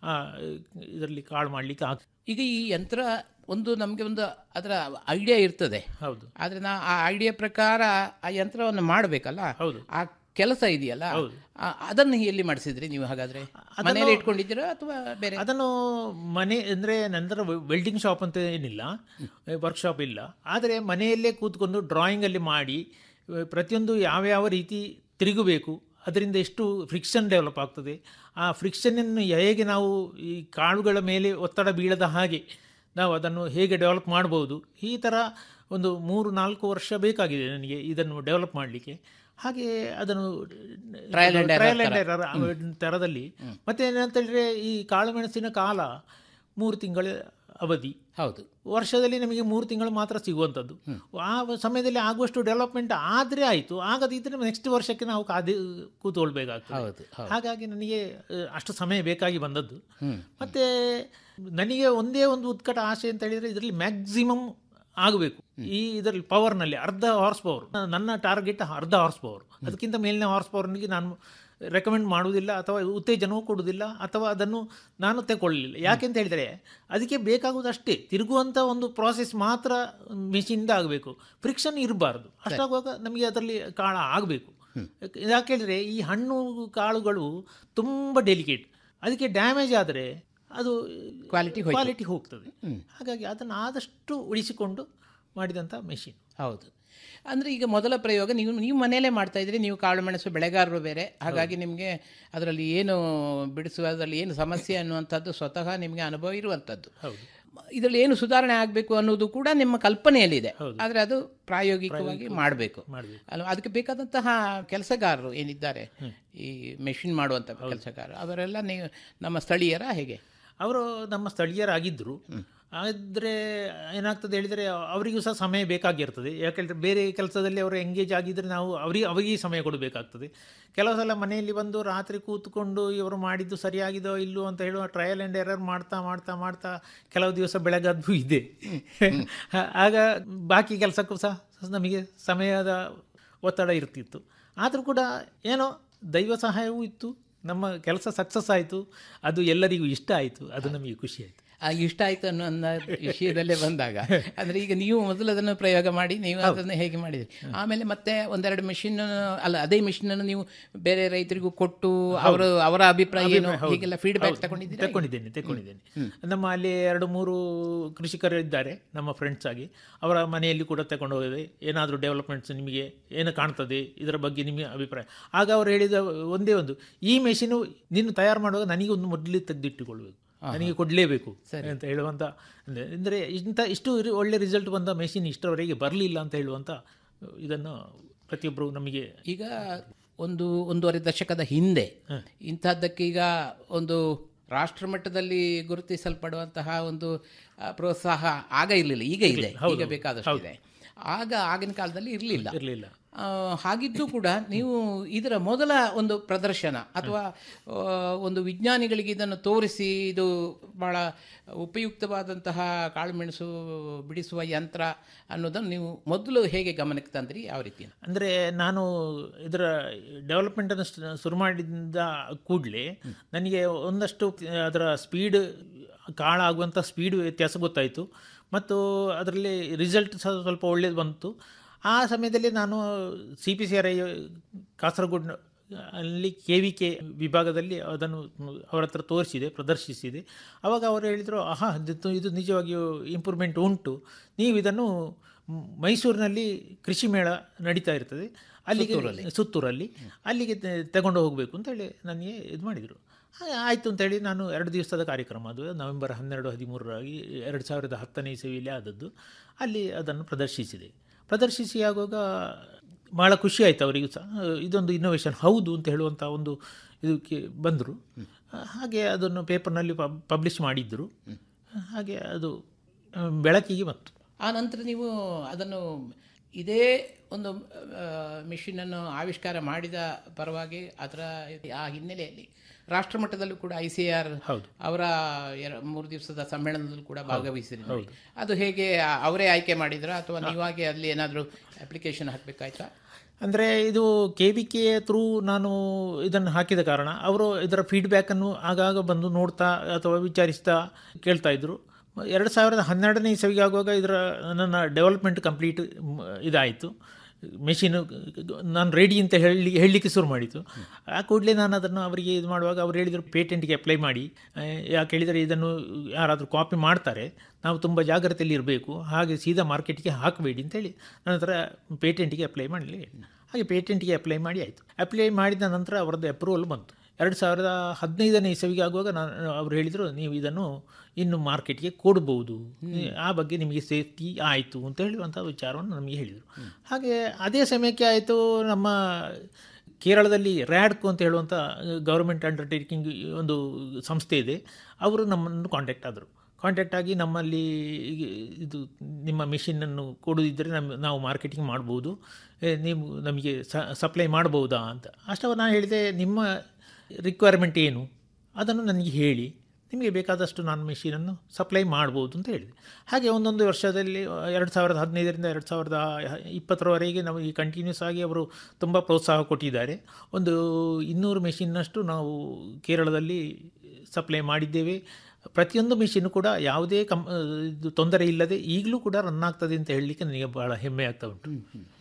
ಇದರಲ್ಲಿ ಕಾಳು ಮಾಡಲಿಕ್ಕೆ ಆಗ ಈಗ ಈ ಯಂತ್ರ ಒಂದು ನಮಗೆ ಒಂದು ಅದರ ಐಡಿಯಾ ಇರ್ತದೆ ಹೌದು ಆದರೆ ನಾ ಆ ಐಡಿಯಾ ಪ್ರಕಾರ ಆ ಯಂತ್ರವನ್ನು ಮಾಡಬೇಕಲ್ಲ ಹೌದು ಆ ಕೆಲಸ ಇದೆಯಲ್ಲ ಆ- ಅದನ್ನು ಎಲ್ಲಿ ಮಾಡಿಸಿದ್ರಿ ನೀವು ಹಾಗಾದ್ರೆ ಮನೆಯಲ್ಲಿ ಇಟ್ಕೊಂಡಿದ್ದೀರಾ ಅಥವಾ ಬೇರೆ ಅದನ್ನು ಮನೆ ಅಂದರೆ ನಂತರ ವೆಲ್ಡಿಂಗ್ ಶಾಪ್ ಅಂತ ಏನಿಲ್ಲ ವರ್ಕ್ಶಾಪ್ ಇಲ್ಲ ಆದರೆ ಮನೆಯಲ್ಲೇ ಕೂತ್ಕೊಂಡು ಡ್ರಾಯಿಂಗಲ್ಲಿ ಮಾಡಿ ಅಹ್, ಪ್ರತಿಯೊಂದು ಯಾವ್ಯಾವ ರೀತಿ ತಿರುಗಬೇಕು ಅದರಿಂದ ಎಷ್ಟು ಫ್ರಿಕ್ಷನ್ ಡೆವಲಪ್ ಆಗ್ತದೆ ಆ ಫ್ರಿಕ್ಷನನ್ನು ಹೇಗೆ ನಾವು ಈ ಕಾಳುಗಳ ಮೇಲೆ ಒತ್ತಡ ಬೀಳದ ಹಾಗೆ ನಾವು ಅದನ್ನು ಹೇಗೆ ಡೆವಲಪ್ ಮಾಡ್ಬೋದು ಈ ಥರ ಒಂದು ಮೂರು ನಾಲ್ಕು ವರ್ಷ ಬೇಕಾಗಿದೆ ನನಗೆ ಇದನ್ನು ಡೆವಲಪ್ ಮಾಡಲಿಕ್ಕೆ ಹಾಗೆ ಅದನ್ನು Trial and error ಟ್ರಯಲ್ ತರ. ಆ್ಯಂಡ್ ಎರರ್ ಥರದಲ್ಲಿ ಮತ್ತೆ ಏನಂತ ಹೇಳಿದ್ರೆ ಈ ಕಾಳು ಮೆಣಸಿನ ಕಾಲ ಮೂರು ತಿಂಗಳ ಅವಧಿ ಹೌದು ವರ್ಷದಲ್ಲಿ ನಮಗೆ ಮೂರು ತಿಂಗಳು ಮಾತ್ರ ಸಿಗುವಂಥದ್ದು ಆ ಸಮಯದಲ್ಲಿ ಆಗುವಷ್ಟು ಡೆವಲಪ್ಮೆಂಟ್ ಆದರೆ ಆಯಿತು ಆಗದಿದ್ದರೆ ನೆಕ್ಸ್ಟ್ ವರ್ಷಕ್ಕೆ ನಾವು ಕಾದು ಕೂತ್ಕೊಳ್ಬೇಕಾಗ್ತದೆ ಹೌದು, ಹೌದು. ಹಾಗಾಗಿ ನನಗೆ ಅಹ್, ಅಷ್ಟು ಸಮಯ ಬೇಕಾಗಿ ಬಂದದ್ದು ಹ್ಮ್. ಮತ್ತೆ ನನಗೆ ಒಂದೇ ಒಂದು ಉತ್ಕಟ ಆಸೆ ಅಂತ ಹೇಳಿದರೆ ಇದರಲ್ಲಿ ಮ್ಯಾಕ್ಸಿಮಮ್ ಆಗಬೇಕು ಈ ಇದರಲ್ಲಿ ಪವರ್ನಲ್ಲಿ ಅರ್ಧ ಹಾರ್ಸ್ ಪವರ್ ನನ್ನ ಟಾರ್ಗೆಟ್ ಅರ್ಧ ಹಾರ್ಸ್ ಪವರ್ ಅದಕ್ಕಿಂತ ಮೇಲಿನ ಹಾರ್ಸ್ ಪವರ್ನಿಗೆ ನಾನು ರೆಕಮೆಂಡ್ ಮಾಡುವುದಿಲ್ಲ ಅಥವಾ ಉತ್ತೇಜನವೂ ಕೊಡುವುದಿಲ್ಲ ಅಥವಾ ಅದನ್ನು ನಾನು ತಗೊಳ್ಳಿಲ್ಲ ಯಾಕೆಂತ ಹೇಳಿದರೆ ಅದಕ್ಕೆ ಬೇಕಾಗುವುದು ಅಷ್ಟೇ ತಿರುಗುವಂಥ ಒಂದು ಪ್ರಾಸೆಸ್ ಮಾತ್ರ ಮೆಷಿನಿಂದ ಆಗಬೇಕು ಫ್ರಿಕ್ಷನ್ ಇರಬಾರ್ದು ಅಷ್ಟಾಗುವಾಗ ನಮಗೆ ಅದರಲ್ಲಿ ಕಾಳ ಆಗಬೇಕು ಯಾಕೆ ಹೇಳಿದರೆ ಈ ಹಣ್ಣು ಕಾಳುಗಳು ತುಂಬ ಡೆಲಿಕೇಟ್ ಅದಕ್ಕೆ ಡ್ಯಾಮೇಜ್ ಆದರೆ ಅದು ಕ್ವಾಲಿಟಿ ಹೋಯ್ತು. ಕ್ವಾಲಿಟಿ ಹೋಗ್ತದೆ ಹಾಗಾಗಿ ಅದನ್ನು ಆದಷ್ಟು ಉಳಿಸಿಕೊಂಡು ಮಾಡಿದಂಥ ಮೆಷಿನ್ ಹೌದು ಅಂದರೆ ಈಗ ಮೊದಲ ಪ್ರಯೋಗ ನೀವು ನೀವು ಮನೆಯಲ್ಲೇ ಮಾಡ್ತಾ ಇದ್ರಿ ನೀವು ಕಾಳು ಮೆಣಸು ಬೆಳೆಗಾರರು ಬೇರೆ ಹಾಗಾಗಿ ನಿಮಗೆ ಅದರಲ್ಲಿ ಏನು ಬಿಡಿಸುವುದರಲ್ಲಿ ಏನು ಸಮಸ್ಯೆ ಅನ್ನುವಂಥದ್ದು ಸ್ವತಃ ನಿಮಗೆ ಅನುಭವ ಇರುವಂಥದ್ದು ಇದರಲ್ಲಿ ಏನು ಸುಧಾರಣೆ ಆಗಬೇಕು ಅನ್ನೋದು ಕೂಡ ನಿಮ್ಮ ಕಲ್ಪನೆಯಲ್ಲಿದೆ ಆದರೆ ಅದು ಪ್ರಾಯೋಗಿಕವಾಗಿ ಮಾಡಬೇಕು ಅಲ್ವಾ ಅದಕ್ಕೆ ಬೇಕಾದಂತಹ ಕೆಲಸಗಾರರು ಏನಿದ್ದಾರೆ ಈ ಮೆಷಿನ್ ಮಾಡುವಂಥ ಕೆಲಸಗಾರರು ಅವರೆಲ್ಲ ನೀವು ನಮ್ಮ ಸ್ಥಳೀಯರ ಹೇಗೆ ಅವರು ನಮ್ಮ ಸ್ಥಳೀಯರಾಗಿದ್ದರು ಆದರೆ ಏನಾಗ್ತದೆ ಹೇಳಿದರೆ ಅವರಿಗೂ ಸಹ ಸಮಯ ಬೇಕಾಗಿರ್ತದೆ ಯಾಕೆಂದರೆ ಬೇರೆ ಕೆಲಸದಲ್ಲಿ ಅವರು ಎಂಗೇಜ್ ಆಗಿದ್ದರೆ ನಾವು ಅವರಿಗೆ ಅವರಿಗೆ ಸಮಯ ಕೊಡಬೇಕಾಗ್ತದೆ ಕೆಲವು ಸಲ ಮನೆಯಲ್ಲಿ ಬಂದು ರಾತ್ರಿ ಕೂತ್ಕೊಂಡು ಇವರು ಮಾಡಿದ್ದು ಸರಿಯಾಗಿದೋ ಇಲ್ಲೋ ಅಂತ ಹೇಳುವ ಟ್ರಯಲ್ ಆ್ಯಂಡ್ ಎರರ್ ಮಾಡ್ತಾ ಮಾಡ್ತಾ ಮಾಡ್ತಾ ಕೆಲವು ದಿವಸ ಬೆಳಗದ್ದು ಇದೆ ಆಗ ಬಾಕಿ ಕೆಲಸಕ್ಕೂ ಸಹ ನಮಗೆ ಸಮಯದ ಒತ್ತಡ ಇರ್ತಿತ್ತು ಆದರೂ ಕೂಡ ಏನೋ ದೈವ ಸಹಾಯವೂ ಇತ್ತು ನಮ್ಮ ಕೆಲಸ ಸಕ್ಸಸ್ ಆಯಿತು ಅದು ಎಲ್ಲರಿಗೂ ಇಷ್ಟ ಆಯಿತು ಅದು ನಮಗೆ ಖುಷಿ ಆಯಿತು ಆ ಇಷ್ಟ ಆಯ್ತು ಅನ್ನೋ ಅನ್ನೋ ವಿಷಯದಲ್ಲೇ ಬಂದಾಗ ಅಂದ್ರೆ ಈಗ ನೀವು ಮೊದಲು ಅದನ್ನು ಪ್ರಯೋಗ ಮಾಡಿ ನೀವು ಅದನ್ನು ಹೇಗೆ ಮಾಡಿದ್ರಿ ಆಮೇಲೆ ಮತ್ತೆ ಒಂದೆರಡು ಮಿಷಿನ್ ಅಲ್ಲ ಅದೇ ಮಿಷಿನ್ ಅನ್ನು ನೀವು ಬೇರೆ ರೈತರಿಗೂ ಕೊಟ್ಟು ಅವರು ಅವರ ಅಭಿಪ್ರಾಯ ಏನು ಹೌದು. ಹೀಗೆಲ್ಲ ಫೀಡ್ಬ್ಯಾಕ್ ಹೌದು. ತಗೊಂಡಿದ್ದೀರಾ ತಗೊಂಡಿದ್ದೇನೆ ತಗೊಂಡಿದ್ದೇನೆ ನಮ್ಮ ಅಲ್ಲಿ ಎರಡು ಮೂರು ಕೃಷಿಕರು ಇದ್ದಾರೆ ನಮ್ಮ ಫ್ರೆಂಡ್ಸ್ ಆಗಿ ಅವರ ಮನೆಯಲ್ಲಿ ಕೂಡ ತಗೊಂಡು ಹೋಗಿದೆ ಏನಾದರೂ ಡೆವಲಪ್ಮೆಂಟ್ಸ್ ನಿಮಗೆ ಏನು ಕಾಣ್ತದೆ ಇದರ ಬಗ್ಗೆ ನಿಮಗೆ ಅಭಿಪ್ರಾಯ ಆಗ ಅವರು ಹೇಳಿದ ಒಂದೇ ಒಂದು ಈ ಮೆಷಿನು ನೀನು ತಯಾರು ಮಾಡುವಾಗ ನನಗೆ ಒಂದು ಮೊದಲು ತೆಗೆದಿಟ್ಟುಕೊಳ್ಬೇಕು ನನಗೆ ಕೊಡಲೇಬೇಕು ಅಂತ ಹೇಳುವಂಥ ಅಂದರೆ ಇಂಥ ಇಷ್ಟು ರಿ- ಒಳ್ಳೆ ರಿಸಲ್ಟ್ ಬಂದ ಮೆಷಿನ್ ಇಷ್ಟರವರೆಗೆ ಬರಲಿಲ್ಲ ಅಂತ ಹೇಳುವಂಥ ಇದನ್ನು ಪ್ರತಿಯೊಬ್ಬರು ನಮಗೆ ಈಗ ಒಂದು ಒಂದೂವರೆ ದಶಕದ ಹಿಂದೆ ಇಂಥದ್ದಕ್ಕೆ ಈಗ ಒಂದು ರಾಷ್ಟ್ರ ಮಟ್ಟದಲ್ಲಿ ಗುರುತಿಸಲ್ಪಡುವಂತಹ ಒಂದು ಆ, ಪ್ರೋತ್ಸಾಹ ಆಗ ಇರಲಿಲ್ಲ ಈಗ ಇದೆ ಹೌದು, ಈಗ ಬೇಕಾದಷ್ಟು ಇದೆ ಆಗ ಆಗಿನ ಕಾಲದಲ್ಲಿ ಇರಲಿಲ್ಲ ಇರಲಿಲ್ಲ ಆ, ಹಾಗಿದ್ದು ಕೂಡ ನೀವು ಇದರ ಮೊದಲ ಒಂದು ಪ್ರದರ್ಶನ ಅಥವಾ ಆ, ಒಂದು ವಿಜ್ಞಾನಿಗಳಿಗೆ ಇದನ್ನು ತೋರಿಸಿ ಇದು ಬಹಳ ಉಪಯುಕ್ತವಾದಂತಹ ಕಾಳುಮೆಣಸು ಬಿಡಿಸುವ ಯಂತ್ರ ಅನ್ನೋದನ್ನು ನೀವು ಮೊದಲು ಹೇಗೆ ಗಮನಕ್ಕೆ ತಂದ್ರಿ ಯಾವ ರೀತಿ ಅಂದರೆ ನಾನು ಇದರ ಡೆವಲಪ್ಮೆಂಟನ್ನು ಶುರು ಮಾಡಿದ ಕೂಡಲೇ ನನಗೆ ಒಂದಷ್ಟು ಅದರ ಸ್ಪೀಡ್ ಕಾಳಾಗುವಂಥ ಸ್ಪೀಡ್ ವ್ಯತ್ಯಾಸ ಗೊತ್ತಾಯಿತು ಮತ್ತು ಅದರಲ್ಲಿ ರಿಸಲ್ಟ್ ಸಹ ಸ್ವಲ್ಪ ಒಳ್ಳೇದು ಬಂತು ಆ ಸಮಯದಲ್ಲಿ ನಾನು C P C R I Kasaragod ಅಲ್ಲಿ ಕೆ ವಿ ಕೆ ವಿಭಾಗದಲ್ಲಿ ಅದನ್ನು ಅವರ ಹತ್ರ ತೋರಿಸಿದೆ ಪ್ರದರ್ಶಿಸಿದೆ ಆವಾಗ ಅವರು ಹೇಳಿದರು ಆಹಾ ಇದು ಇದು ನಿಜವಾಗಿಯೂ ಇಂಪ್ರೂವ್ಮೆಂಟ್ ಉಂಟು ನೀವು ಇದನ್ನು ಮ್- ಮೈಸೂರಿನಲ್ಲಿ ಕೃಷಿ ಮೇಳ ನಡೀತಾ ಇರ್ತದೆ ಅಲ್ಲಿಗೆ ಸುತ್ತೂರಲ್ಲಿ. ಸುತ್ತೂರಲ್ಲಿ ಅಲ್ಲಿಗೆ ತೆ- ತಗೊಂಡು ಹೋಗಬೇಕು ಅಂತೇಳಿ ನನಗೆ ಇದು ಮಾಡಿದರು ಆಯಿತು ಅಂತೇಳಿ ನಾನು ಎರಡು ದಿವಸದ ಕಾರ್ಯಕ್ರಮ ಅದು ನವೆಂಬರ್ ಹನ್ನೆರಡು ಹದಿಮೂರರಾಗಿ ಎರಡು ಸಾವಿರದ ಹತ್ತನೇ ಇಸವಿಯಲ್ಲಿ ಆದದ್ದು ಅಲ್ಲಿ ಅದನ್ನು ಪ್ರದರ್ಶಿಸಿದೆ ಪ್ರದರ್ಶಿಸಿ ಆಗುವಾಗ ಭಾಳ ಖುಷಿ ಆಯಿತು ಅವರಿಗೂ ಸಹ ಇದೊಂದು ಇನ್ನೋವೇಷನ್ ಹೌದು ಅಂತ ಹೇಳುವಂಥ ಒಂದು ಇದಕ್ಕೆ ಬಂದರು ಹಾಗೆ ಅದನ್ನು ಪೇಪರ್ನಲ್ಲಿ ಪಬ್ಲಿಷ್ ಮಾಡಿದ್ದರು ಹಾಗೆ ಅದು ಆ, ಬೆಳಕಿಗೆ ಬಂತು ಆ ನಂತರ ನೀವು ಅದನ್ನು ಇದೇ ಒಂದು ಮಿಷಿನನ್ನು ಆವಿಷ್ಕಾರ ಮಾಡಿದ ಪರವಾಗಿ ಅದರ ಆ ಹಿನ್ನೆಲೆಯಲ್ಲಿ ರಾಷ್ಟ್ರಮಟ್ಟದಲ್ಲೂ ಕೂಡ ಐ ಸಿ ಆರ್ ಅವರ ಎರ- ಮೂರು ದಿವಸದ ಸಮ್ಮೇಳನದಲ್ಲೂ ಕೂಡ ಭಾಗವಹಿಸಿದ್ರಿ ಅದು ಹೇಗೆ ಆ- ಅವರೇ ಆಯ್ಕೆ ಮಾಡಿದ್ರ ಅಥವಾ ನೀವಾಗೆ ಅಲ್ಲಿ ಏನಾದರೂ ಅಪ್ಲಿಕೇಶನ್ ಹಾಕಬೇಕಾಯ್ತಾ ಅಂದರೆ ಇದು ಕೆ ಬಿ ಕೆ ಥ್ರೂ ನಾನು ಇದನ್ನು ಹಾಕಿದ ಕಾರಣ ಅವರು ಇದರ ಫೀಡ್ಬ್ಯಾಕನ್ನು ಆಗಾಗ ಬಂದು ನೋಡ್ತಾ ಅಥವಾ ವಿಚಾರಿಸ್ತಾ ಕೇಳ್ತಾ ಇದ್ದರು ಎರಡು ಸಾವಿರದ ಹನ್ನೆರಡನೇ ಇಸವಿಗೆ ಆಗುವಾಗ ಇದರ ನನ್ನ ಡೆವಲಪ್ಮೆಂಟ್ ಕಂಪ್ಲೀಟ್ ಇದಾಯಿತು ಮೆಷಿನ್ ನಾನು ರೆಡಿ ಅಂತ ಹೇಳಿ ಹೇಳಲಿಕ್ಕೆ ಶುರು ಮಾಡಿತು ಆ ಕೂಡಲೇ ನಾನು ಅದನ್ನು ಅವರಿಗೆ ಇದು ಮಾಡುವಾಗ ಅವ್ರು ಹೇಳಿದರು ಪೇಟೆಂಟ್ಗೆ ಅಪ್ಲೈ ಮಾಡಿ ಆ, ಯಾಕೆ ಹೇಳಿದರೆ ಇದನ್ನು ಯಾರಾದರೂ ಕಾಪಿ ಮಾಡ್ತಾರೆ ನಾವು ತುಂಬ ಜಾಗ್ರತೆಯಲ್ಲಿ ಇರಬೇಕು ಹಾಗೆ ಸೀದಾ ಮಾರ್ಕೆಟ್ಗೆ ಹಾಕಬೇಡಿ ಅಂತೇಳಿ ನನ್ನ ಹತ್ರ ಪೇಟೆಂಟ್ಗೆ ಅಪ್ಲೈ ಮಾಡಲಿ ಹಾಗೆ ಪೇಟೆಂಟ್ಗೆ ಅಪ್ಲೈ ಮಾಡಿ ಆಯಿತು ಅಪ್ಲೈ ಮಾಡಿದ ನಂತರ ಅವರದ್ದು ಅಪ್ರೂವಲ್ ಬಂತು ಎರಡು ಸಾವಿರದ ಹದಿನೈದನೇ ಇಸವಿಗೆ ಆಗುವಾಗ ನಾನು ಅವ್ರು ಹೇಳಿದರು ನೀವು ಇದನ್ನು ಇನ್ನು ಮಾರ್ಕೆಟ್ಗೆ ಕೊಡ್ಬೋದು ಆ ಬಗ್ಗೆ ನಿಮಗೆ ಸೇಫ್ಟಿ ಆಯಿತು ಅಂತ ಹೇಳುವಂಥ ವಿಚಾರವನ್ನು ನಮಗೆ ಹೇಳಿದರು ಹಾಗೆ ಅದೇ ಸಮಯಕ್ಕೆ ಆಯಿತು ನಮ್ಮ ಕೇರಳದಲ್ಲಿ ರ್ಯಾಡ್ಕೋ ಅಂತ ಹೇಳುವಂಥ ಗೌರ್ಮೆಂಟ್ ಅಂಡರ್ಟೇಕಿಂಗ್ ಒಂದು ಸಂಸ್ಥೆ ಇದೆ ಅವರು ನಮ್ಮನ್ನು ಕಾಂಟ್ಯಾಕ್ಟ್ ಆದರು ಕಾಂಟ್ಯಾಕ್ಟ್ ಆಗಿ ನಮ್ಮಲ್ಲಿ ಇದು ನಿಮ್ಮ ಮಿಷಿನನ್ನು ಕೊಡೋದಿದ್ದರೆ ನಮ್ಮ ನಾವು ಮಾರ್ಕೆಟಿಂಗ್ ಮಾಡ್ಬೋದು ಏ, ನೀವು ನಮಗೆ ಸಪ್ಲೈ ಮಾಡ್ಬೋದಾ ಅಂತ ಅಷ್ಟವ ನಾನು ಹೇಳಿದೆ ನಿಮ್ಮ ರಿಕ್ವೈರ್ಮೆಂಟ್ ಏನು ಅದನ್ನು ನನಗೆ ಹೇಳಿ ನಿಮಗೆ ಬೇಕಾದಷ್ಟು ನಾನು ಮೆಷಿನನ್ನು ಸಪ್ಲೈ ಮಾಡ್ಬೋದು ಅಂತ ಹೇಳಿದೆ ಹಾಗೆ ಒಂದೊಂದು ವರ್ಷದಲ್ಲಿ ಎರಡು ಸಾವಿರದ ಹದಿನೈದರಿಂದ ಎರಡು ಸಾವಿರದ ಇಪ್ಪತ್ತರವರೆಗೆ ನಾವು ಈ ಕಂಟಿನ್ಯೂಸ್ ಆಗಿ ಅವರು ತುಂಬ ಪ್ರೋತ್ಸಾಹ ಕೊಟ್ಟಿದ್ದಾರೆ ಒಂದು ಇನ್ನೂರು ಮೆಷಿನ್ನಷ್ಟು ನಾವು ಕೇರಳದಲ್ಲಿ ಸಪ್ಲೈ ಮಾಡಿದ್ದೇವೆ ಪ್ರತಿಯೊಂದು ಮೆಷಿನ್ ಕೂಡ ಯಾವುದೇ ಕಂ ಇದು ತೊಂದರೆ ಇಲ್ಲದೆ ಈಗಲೂ ಕೂಡ ರನ್ ಆಗ್ತದೆ ಅಂತ ಹೇಳಲಿಕ್ಕೆ ನನಗೆ ಬಹಳ ಹೆಮ್ಮೆ ಆಗ್ತಾ ಉಂಟು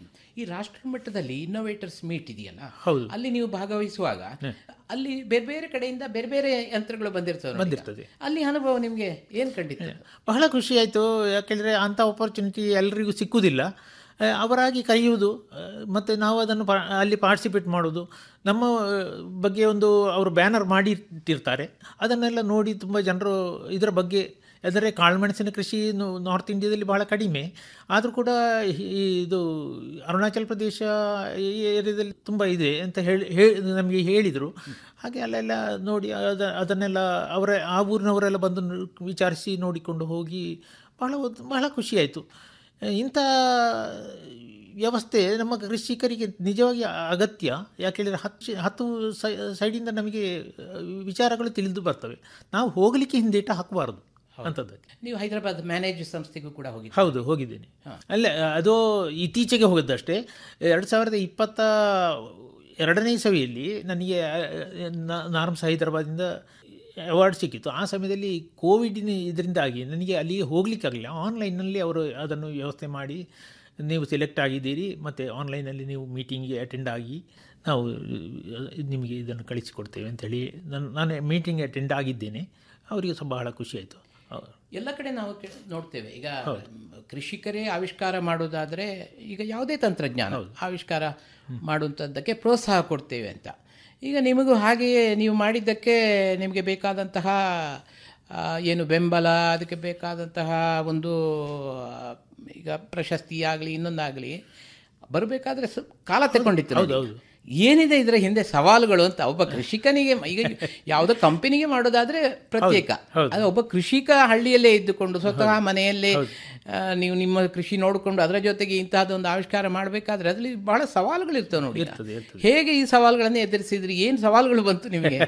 ಈ ರಾಷ್ಟ್ರ ಮಟ್ಟದಲ್ಲಿ ಇನ್ನೋವೇಟರ್ಸ್ ಮೀಟ್ ಇದೆಯಲ್ಲ ಹೌದು. ಅಲ್ಲಿ ನೀವು ಭಾಗವಹಿಸುವಾಗ ಅಲ್ಲಿ ಬೇರೆ ಬೇರೆ ಕಡೆಯಿಂದ ಬೇರೆ ಬೇರೆ ಯಂತ್ರಗಳು ಬಂದಿರ್ತವೆ ನೋಡಿ. ಬಂದಿರ್ತದೆ. ಅಲ್ಲಿ ಅನುಭವ ನಿಮಗೆ ಏನು ಕಂಡಿತ್ತು ಬಹಳ ಖುಷಿ ಆಯಿತು ಯಾಕೆಂದರೆ ಅಂಥ ಆಪರ್ಚುನಿಟಿ ಎಲ್ಲರಿಗೂ ಸಿಕ್ಕುವುದಿಲ್ಲ ಆ, ಅವರಾಗಿ ಕರೆಯುವುದು ಆ, ಮತ್ತು ನಾವು ಅದನ್ನು ಪಾ ಅಲ್ಲಿ ಪಾರ್ಟಿಸಿಪೇಟ್ ಮಾಡೋದು ನಮ್ಮ ಆ, ಬಗ್ಗೆ ಒಂದು ಅವರು ಬ್ಯಾನರ್ ಮಾಡಿ ಇಟ್ಟಿರ್ತಾರೆ ಅದನ್ನೆಲ್ಲ ನೋಡಿ ತುಂಬ ಜನರು ಇದರ ಬಗ್ಗೆ ಅಂದರೆ ಕಾಳುಮೆಣಸಿನ ಕೃಷಿ ನು- ನಾರ್ತ್ ಇಂಡಿಯಾದಲ್ಲಿ ಬಹಳ ಕಡಿಮೆ ಆದರೂ ಕೂಡ ಈ- ಇದು ಅರುಣಾಚಲ ಪ್ರದೇಶ ಈ ಏರಿಯಾದಲ್ಲಿ ತುಂಬ ಇದೆ ಅಂತ ಹೇಳಿ ಹೇಳಿ ನಮಗೆ ಹೇಳಿದರು ಹಾಗೆ ಅಲ್ಲೆಲ್ಲ ನೋಡಿ ಅದ ಅದನ್ನೆಲ್ಲ ಅವರ ಆ ಊರಿನವರೆಲ್ಲ ಬಂದು ನು- ವಿಚಾರಿಸಿ ನೋಡಿಕೊಂಡು ಹೋಗಿ ಬಹಳ ಒಂದು- ಬಹಳ ಖುಷಿಯಾಯಿತು ಇಂಥ ವ್ಯವಸ್ಥೆ ನಮ್ಮ ಕೃಷಿಕರಿಗೆ ನಿಜವಾಗಿ ಅಗತ್ಯ ಯಾಕೆಳಿದರೆ ಹತ್ತು ಹತ್ತು ಸೈ ಸೈಡಿಂದ ನಮಗೆ ವಿಚಾರಗಳು ತಿಳಿದು ಬರ್ತವೆ ನಾವು ಹೋಗಲಿಕ್ಕೆ ಹಿಂದೇಟ ಹಾಕಬಾರ್ದು ಅಂಥದ್ದಕ್ಕೆ ನೀವು ಹೈದರಾಬಾದ್ ಮ್ಯಾನೇಜ್ ಸಂಸ್ಥೆಗೂ ಕೂಡ ಹೋಗಿ ಹೌದು ಹೋಗಿದ್ದೇನೆ ಅಲ್ಲ ಅದು ಇತ್ತೀಚೆಗೆ ಹೋಗಿದ್ದಷ್ಟೇ ಎರಡು ಸಾವಿರದ ಇಪ್ಪತ್ತ ಎರಡನೇ ಸವಿಯಲ್ಲಿ ನನಗೆ ನಾ- ನಾರ್ಮ್ಸ್ ಹೈದರಾಬಾದಿಂದ ಅವಾರ್ಡ್ ಸಿಕ್ಕಿತ್ತು ಆ ಸಮಯದಲ್ಲಿ ಕೋವಿಡಿನ ಇದರಿಂದಾಗಿ ನನಗೆ ಅಲ್ಲಿಗೆ ಹೋಗ್ಲಿಕ್ಕಾಗಲಿಲ್ಲ ಆನ್ಲೈನ್ನಲ್ಲಿ ಅವರು ಅದನ್ನು ವ್ಯವಸ್ಥೆ ಮಾಡಿ ನೀವು ಸೆಲೆಕ್ಟ್ ಆಗಿದ್ದೀರಿ ಮತ್ತು ಆನ್ಲೈನಲ್ಲಿ ನೀವು ಮೀಟಿಂಗ್ಗೆ ಅಟೆಂಡ್ ಆಗಿ ನಾವು ನಿಮಗೆ ಇದನ್ನು ಕಳಿಸಿಕೊಡ್ತೇವೆ ಅಂತೇಳಿ ನಾನು ನಾನು ಮೀಟಿಂಗ್ ಅಟೆಂಡ್ ಆಗಿದ್ದೇನೆ ಅವರಿಗೆ ಸಹ ಬಹಳ ಖುಷಿ ಆಯಿತು ಎಲ್ಲ ಕಡೆ ನಾವು ಕೆ- ನೋಡ್ತೇವೆ ಈಗ ಕೃಷಿಕರೇ ಆವಿಷ್ಕಾರ ಮಾಡೋದಾದರೆ ಈಗ ಯಾವುದೇ ತಂತ್ರಜ್ಞಾನ ಆವಿಷ್ಕಾರ ಮಾಡುವಂಥದ್ದಕ್ಕೆ ಪ್ರೋತ್ಸಾಹ ಕೊಡ್ತೇವೆ ಅಂತ ಈಗ ನಿಮಗೂ ಹಾಗೆಯೇ ನೀವು ಮಾಡಿದ್ದಕ್ಕೆ ನಿಮಗೆ ಬೇಕಾದಂತಹ ಆ, ಏನು ಬೆಂಬಲ ಅದಕ್ಕೆ ಬೇಕಾದಂತಹ ಒಂದು ಆ, ಈಗ ಪ್ರಶಸ್ತಿ ಆಗಲಿ ಇನ್ನೊಂದಾಗಲಿ ಬರಬೇಕಾದ್ರೆ ಕಾಲ ತಗೊಂಡಿತ್ತು ನೋಡಿ. ಏನಿದೆ ಇದರ ಹಿಂದೆ ಸವಾಲುಗಳು ಅಂತ ಒಬ್ಬ ಕೃಷಿಕನಿಗೆ ಈಗ ಯಾವುದೋ ಕಂಪನಿಗೆ ಮಾಡೋದಾದ್ರೆ ಪ್ರತ್ಯೇಕ ಅದು ಒಬ್ಬ ಕೃಷಿಕ ಹಳ್ಳಿಯಲ್ಲೇ ಇದ್ದುಕೊಂಡು ಸ್ವತಃ ಮನೆಯಲ್ಲೇ ಆ, ನೀವು ನಿಮ್ಮ ಕೃಷಿ ನೋಡಿಕೊಂಡು ಅದರ ಜೊತೆಗೆ ಇಂತಹದ್ದೊಂದು ಆವಿಷ್ಕಾರ ಮಾಡಬೇಕಾದ್ರೆ ಅದರಲ್ಲಿ ಬಹಳ ಸವಾಲುಗಳು ಇರ್ತವೆ ನೋಡಿ ಹೇಗೆ ಈ ಸವಾಲುಗಳನ್ನು ಎದುರಿಸಿದ್ರಿ ಏನು ಸವಾಲುಗಳು ಬಂತು ನಿಮಗೆ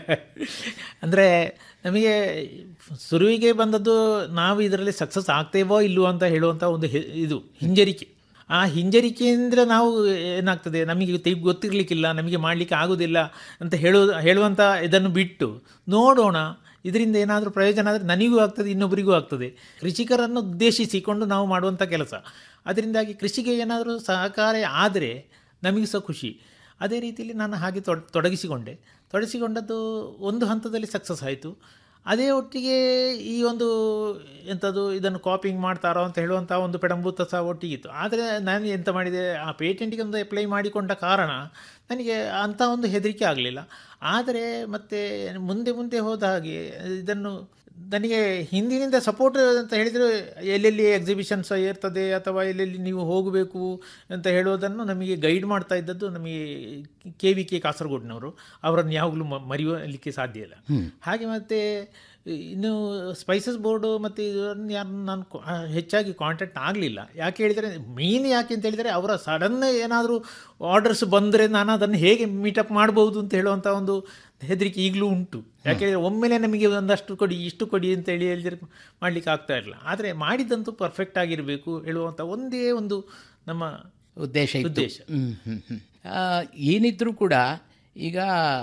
ಅಂದರೆ ನಮಗೆ ಸುರುವಿಗೆ ಬಂದದ್ದು ನಾವು ಇದರಲ್ಲಿ ಸಕ್ಸಸ್ ಆಗ್ತೇವೋ ಇಲ್ವೋ ಅಂತ ಹೇಳುವಂಥ ಒಂದು ಹೆ- ಇದು ಹಿಂಜರಿಕೆ ಆ ಹಿಂಜರಿಕೆಯಿಂದ ನಾವು ಏನಾಗ್ತದೆ ನಮಗೆ ತೆಗ್ ಗೊತ್ತಿರಲಿಕ್ಕಿಲ್ಲ ನಮಗೆ ಮಾಡಲಿಕ್ಕೆ ಆಗೋದಿಲ್ಲ ಅಂತ ಹೇಳೋ ಹೇಳುವಂಥ ಇದನ್ನು ಬಿಟ್ಟು ನೋಡೋಣ ಇದರಿಂದ ಏನಾದರೂ ಪ್ರಯೋಜನ ಆದರೆ ನನಗೂ ಆಗ್ತದೆ ಇನ್ನೊಬ್ಬರಿಗೂ ಆಗ್ತದೆ ಕೃಷಿಕರನ್ನು ಉದ್ದೇಶಿಸಿಕೊಂಡು ನಾವು ಮಾಡುವಂಥ ಕೆಲಸ ಅದರಿಂದಾಗಿ ಕೃಷಿಗೆ ಏನಾದರೂ ಸಹಕಾರ ಆದರೆ ನಮಗೆ ಸಹ ಖುಷಿ ಅದೇ ರೀತಿಯಲ್ಲಿ ನಾನು ಹಾಗೆ ತೊಡ್ ತೊಡಗಿಸಿಕೊಂಡೆ ತೊಡಗಿಸಿಕೊಂಡದ್ದು ಒಂದು ಹಂತದಲ್ಲಿ ಸಕ್ಸಸ್ ಆಯಿತು ಅದೇ ಒಟ್ಟಿಗೆ ಈ ಒಂದು ಎಂಥದ್ದು ಇದನ್ನು ಕಾಪಿಂಗ್ ಮಾಡ್ತಾರೋ ಅಂತ ಹೇಳುವಂಥ ಒಂದು ಪೆಡಂಭೂತ ಸಹ ಒಟ್ಟಿಗಿತ್ತು ಆದರೆ ನಾನು ಎಂತ ಮಾಡಿದೆ ಆ ಪೇಟೆಂಟಿಗೆ ಒಂದು ಅಪ್ಲೈ ಮಾಡಿಕೊಂಡ ಕಾರಣ ನನಗೆ ಅಂಥ ಒಂದು ಹೆದರಿಕೆ ಆಗಲಿಲ್ಲ ಆದರೆ ಮತ್ತೆ ಮುಂದೆ ಮುಂದೆ ಹೋದ ಹಾಗೆ ಇದನ್ನು ನನಗೆ ಹಿಂದಿನಿಂದ ಸಪೋರ್ಟ್ ಅಂತ ಹೇಳಿದರೆ ಎಲ್ಲೆಲ್ಲಿ ಎಕ್ಸಿಬಿಷನ್ಸ್ ಇರ್ತದೆ ಅಥವಾ ಎಲ್ಲೆಲ್ಲಿ ನೀವು ಹೋಗಬೇಕು ಅಂತ ಹೇಳೋದನ್ನು ನಮಗೆ ಗೈಡ್ ಮಾಡ್ತಾ ಇದ್ದದ್ದು ನಮಗೆ ಕೆ ವಿ ಕೆ ಕಾಸರಗೋಡಿನವರು ಅವರನ್ನು ಯಾವಾಗಲೂ ಮ- ಮರೆಯಲಿಕ್ಕೆ ಸಾಧ್ಯ ಇಲ್ಲ ಹಾಗೆ ಮತ್ತು ಇನ್ನು ಸ್ಪೈಸಸ್ ಬೋರ್ಡು ಮತ್ತು ಇದನ್ನು ಯಾರು ನಾನು ಕೊ- ಆ, ಹೆಚ್ಚಾಗಿ ಕಾಂಟ್ಯಾಕ್ಟ್ ಆಗಲಿಲ್ಲ ಯಾಕೆ ಹೇಳಿದರೆ ಮೇನ್ ಯಾಕೆ ಅಂತ ಹೇಳಿದರೆ ಅವರ ಸಡನ್ ಏನಾದರೂ ಆರ್ಡರ್ಸ್ ಬಂದರೆ ನಾನು ಅದನ್ನು ಹೇಗೆ ಮೀಟಪ್ ಮಾಡ್ಬೋದು ಅಂತ ಹೇಳುವಂಥ ಒಂದು ಹೆದರಿಕೆ ಈಗಲೂ ಉಂಟು ಯಾಕೆ ಹೇಳಿದರೆ ಒಮ್ಮೆಲೆ ನಮಗೆ ಒಂದಷ್ಟು ಕೊಡಿ ಇಷ್ಟು ಕೊಡಿ ಅಂತ ಹೇಳಿ ಹೇಳಿದರೆ ಮಾಡಲಿಕ್ಕೆ ಆಗ್ತಾ ಇರಲಿಲ್ಲ ಆದರೆ ಮಾಡಿದ್ದಂತೂ ಪರ್ಫೆಕ್ಟ್ ಆಗಿರಬೇಕು ಹೇಳುವಂಥ ಒಂದೇ ಒಂದು ನಮ್ಮ ಉದ್ದೇಶ ಇತ್ತು. ಉದ್ದೇಶ ಹ್ಮ್, ಹ್ಮ್, ಹ್ಮ್. ಆ, ಏನಿದ್ರೂ ಕೂಡ ಈಗ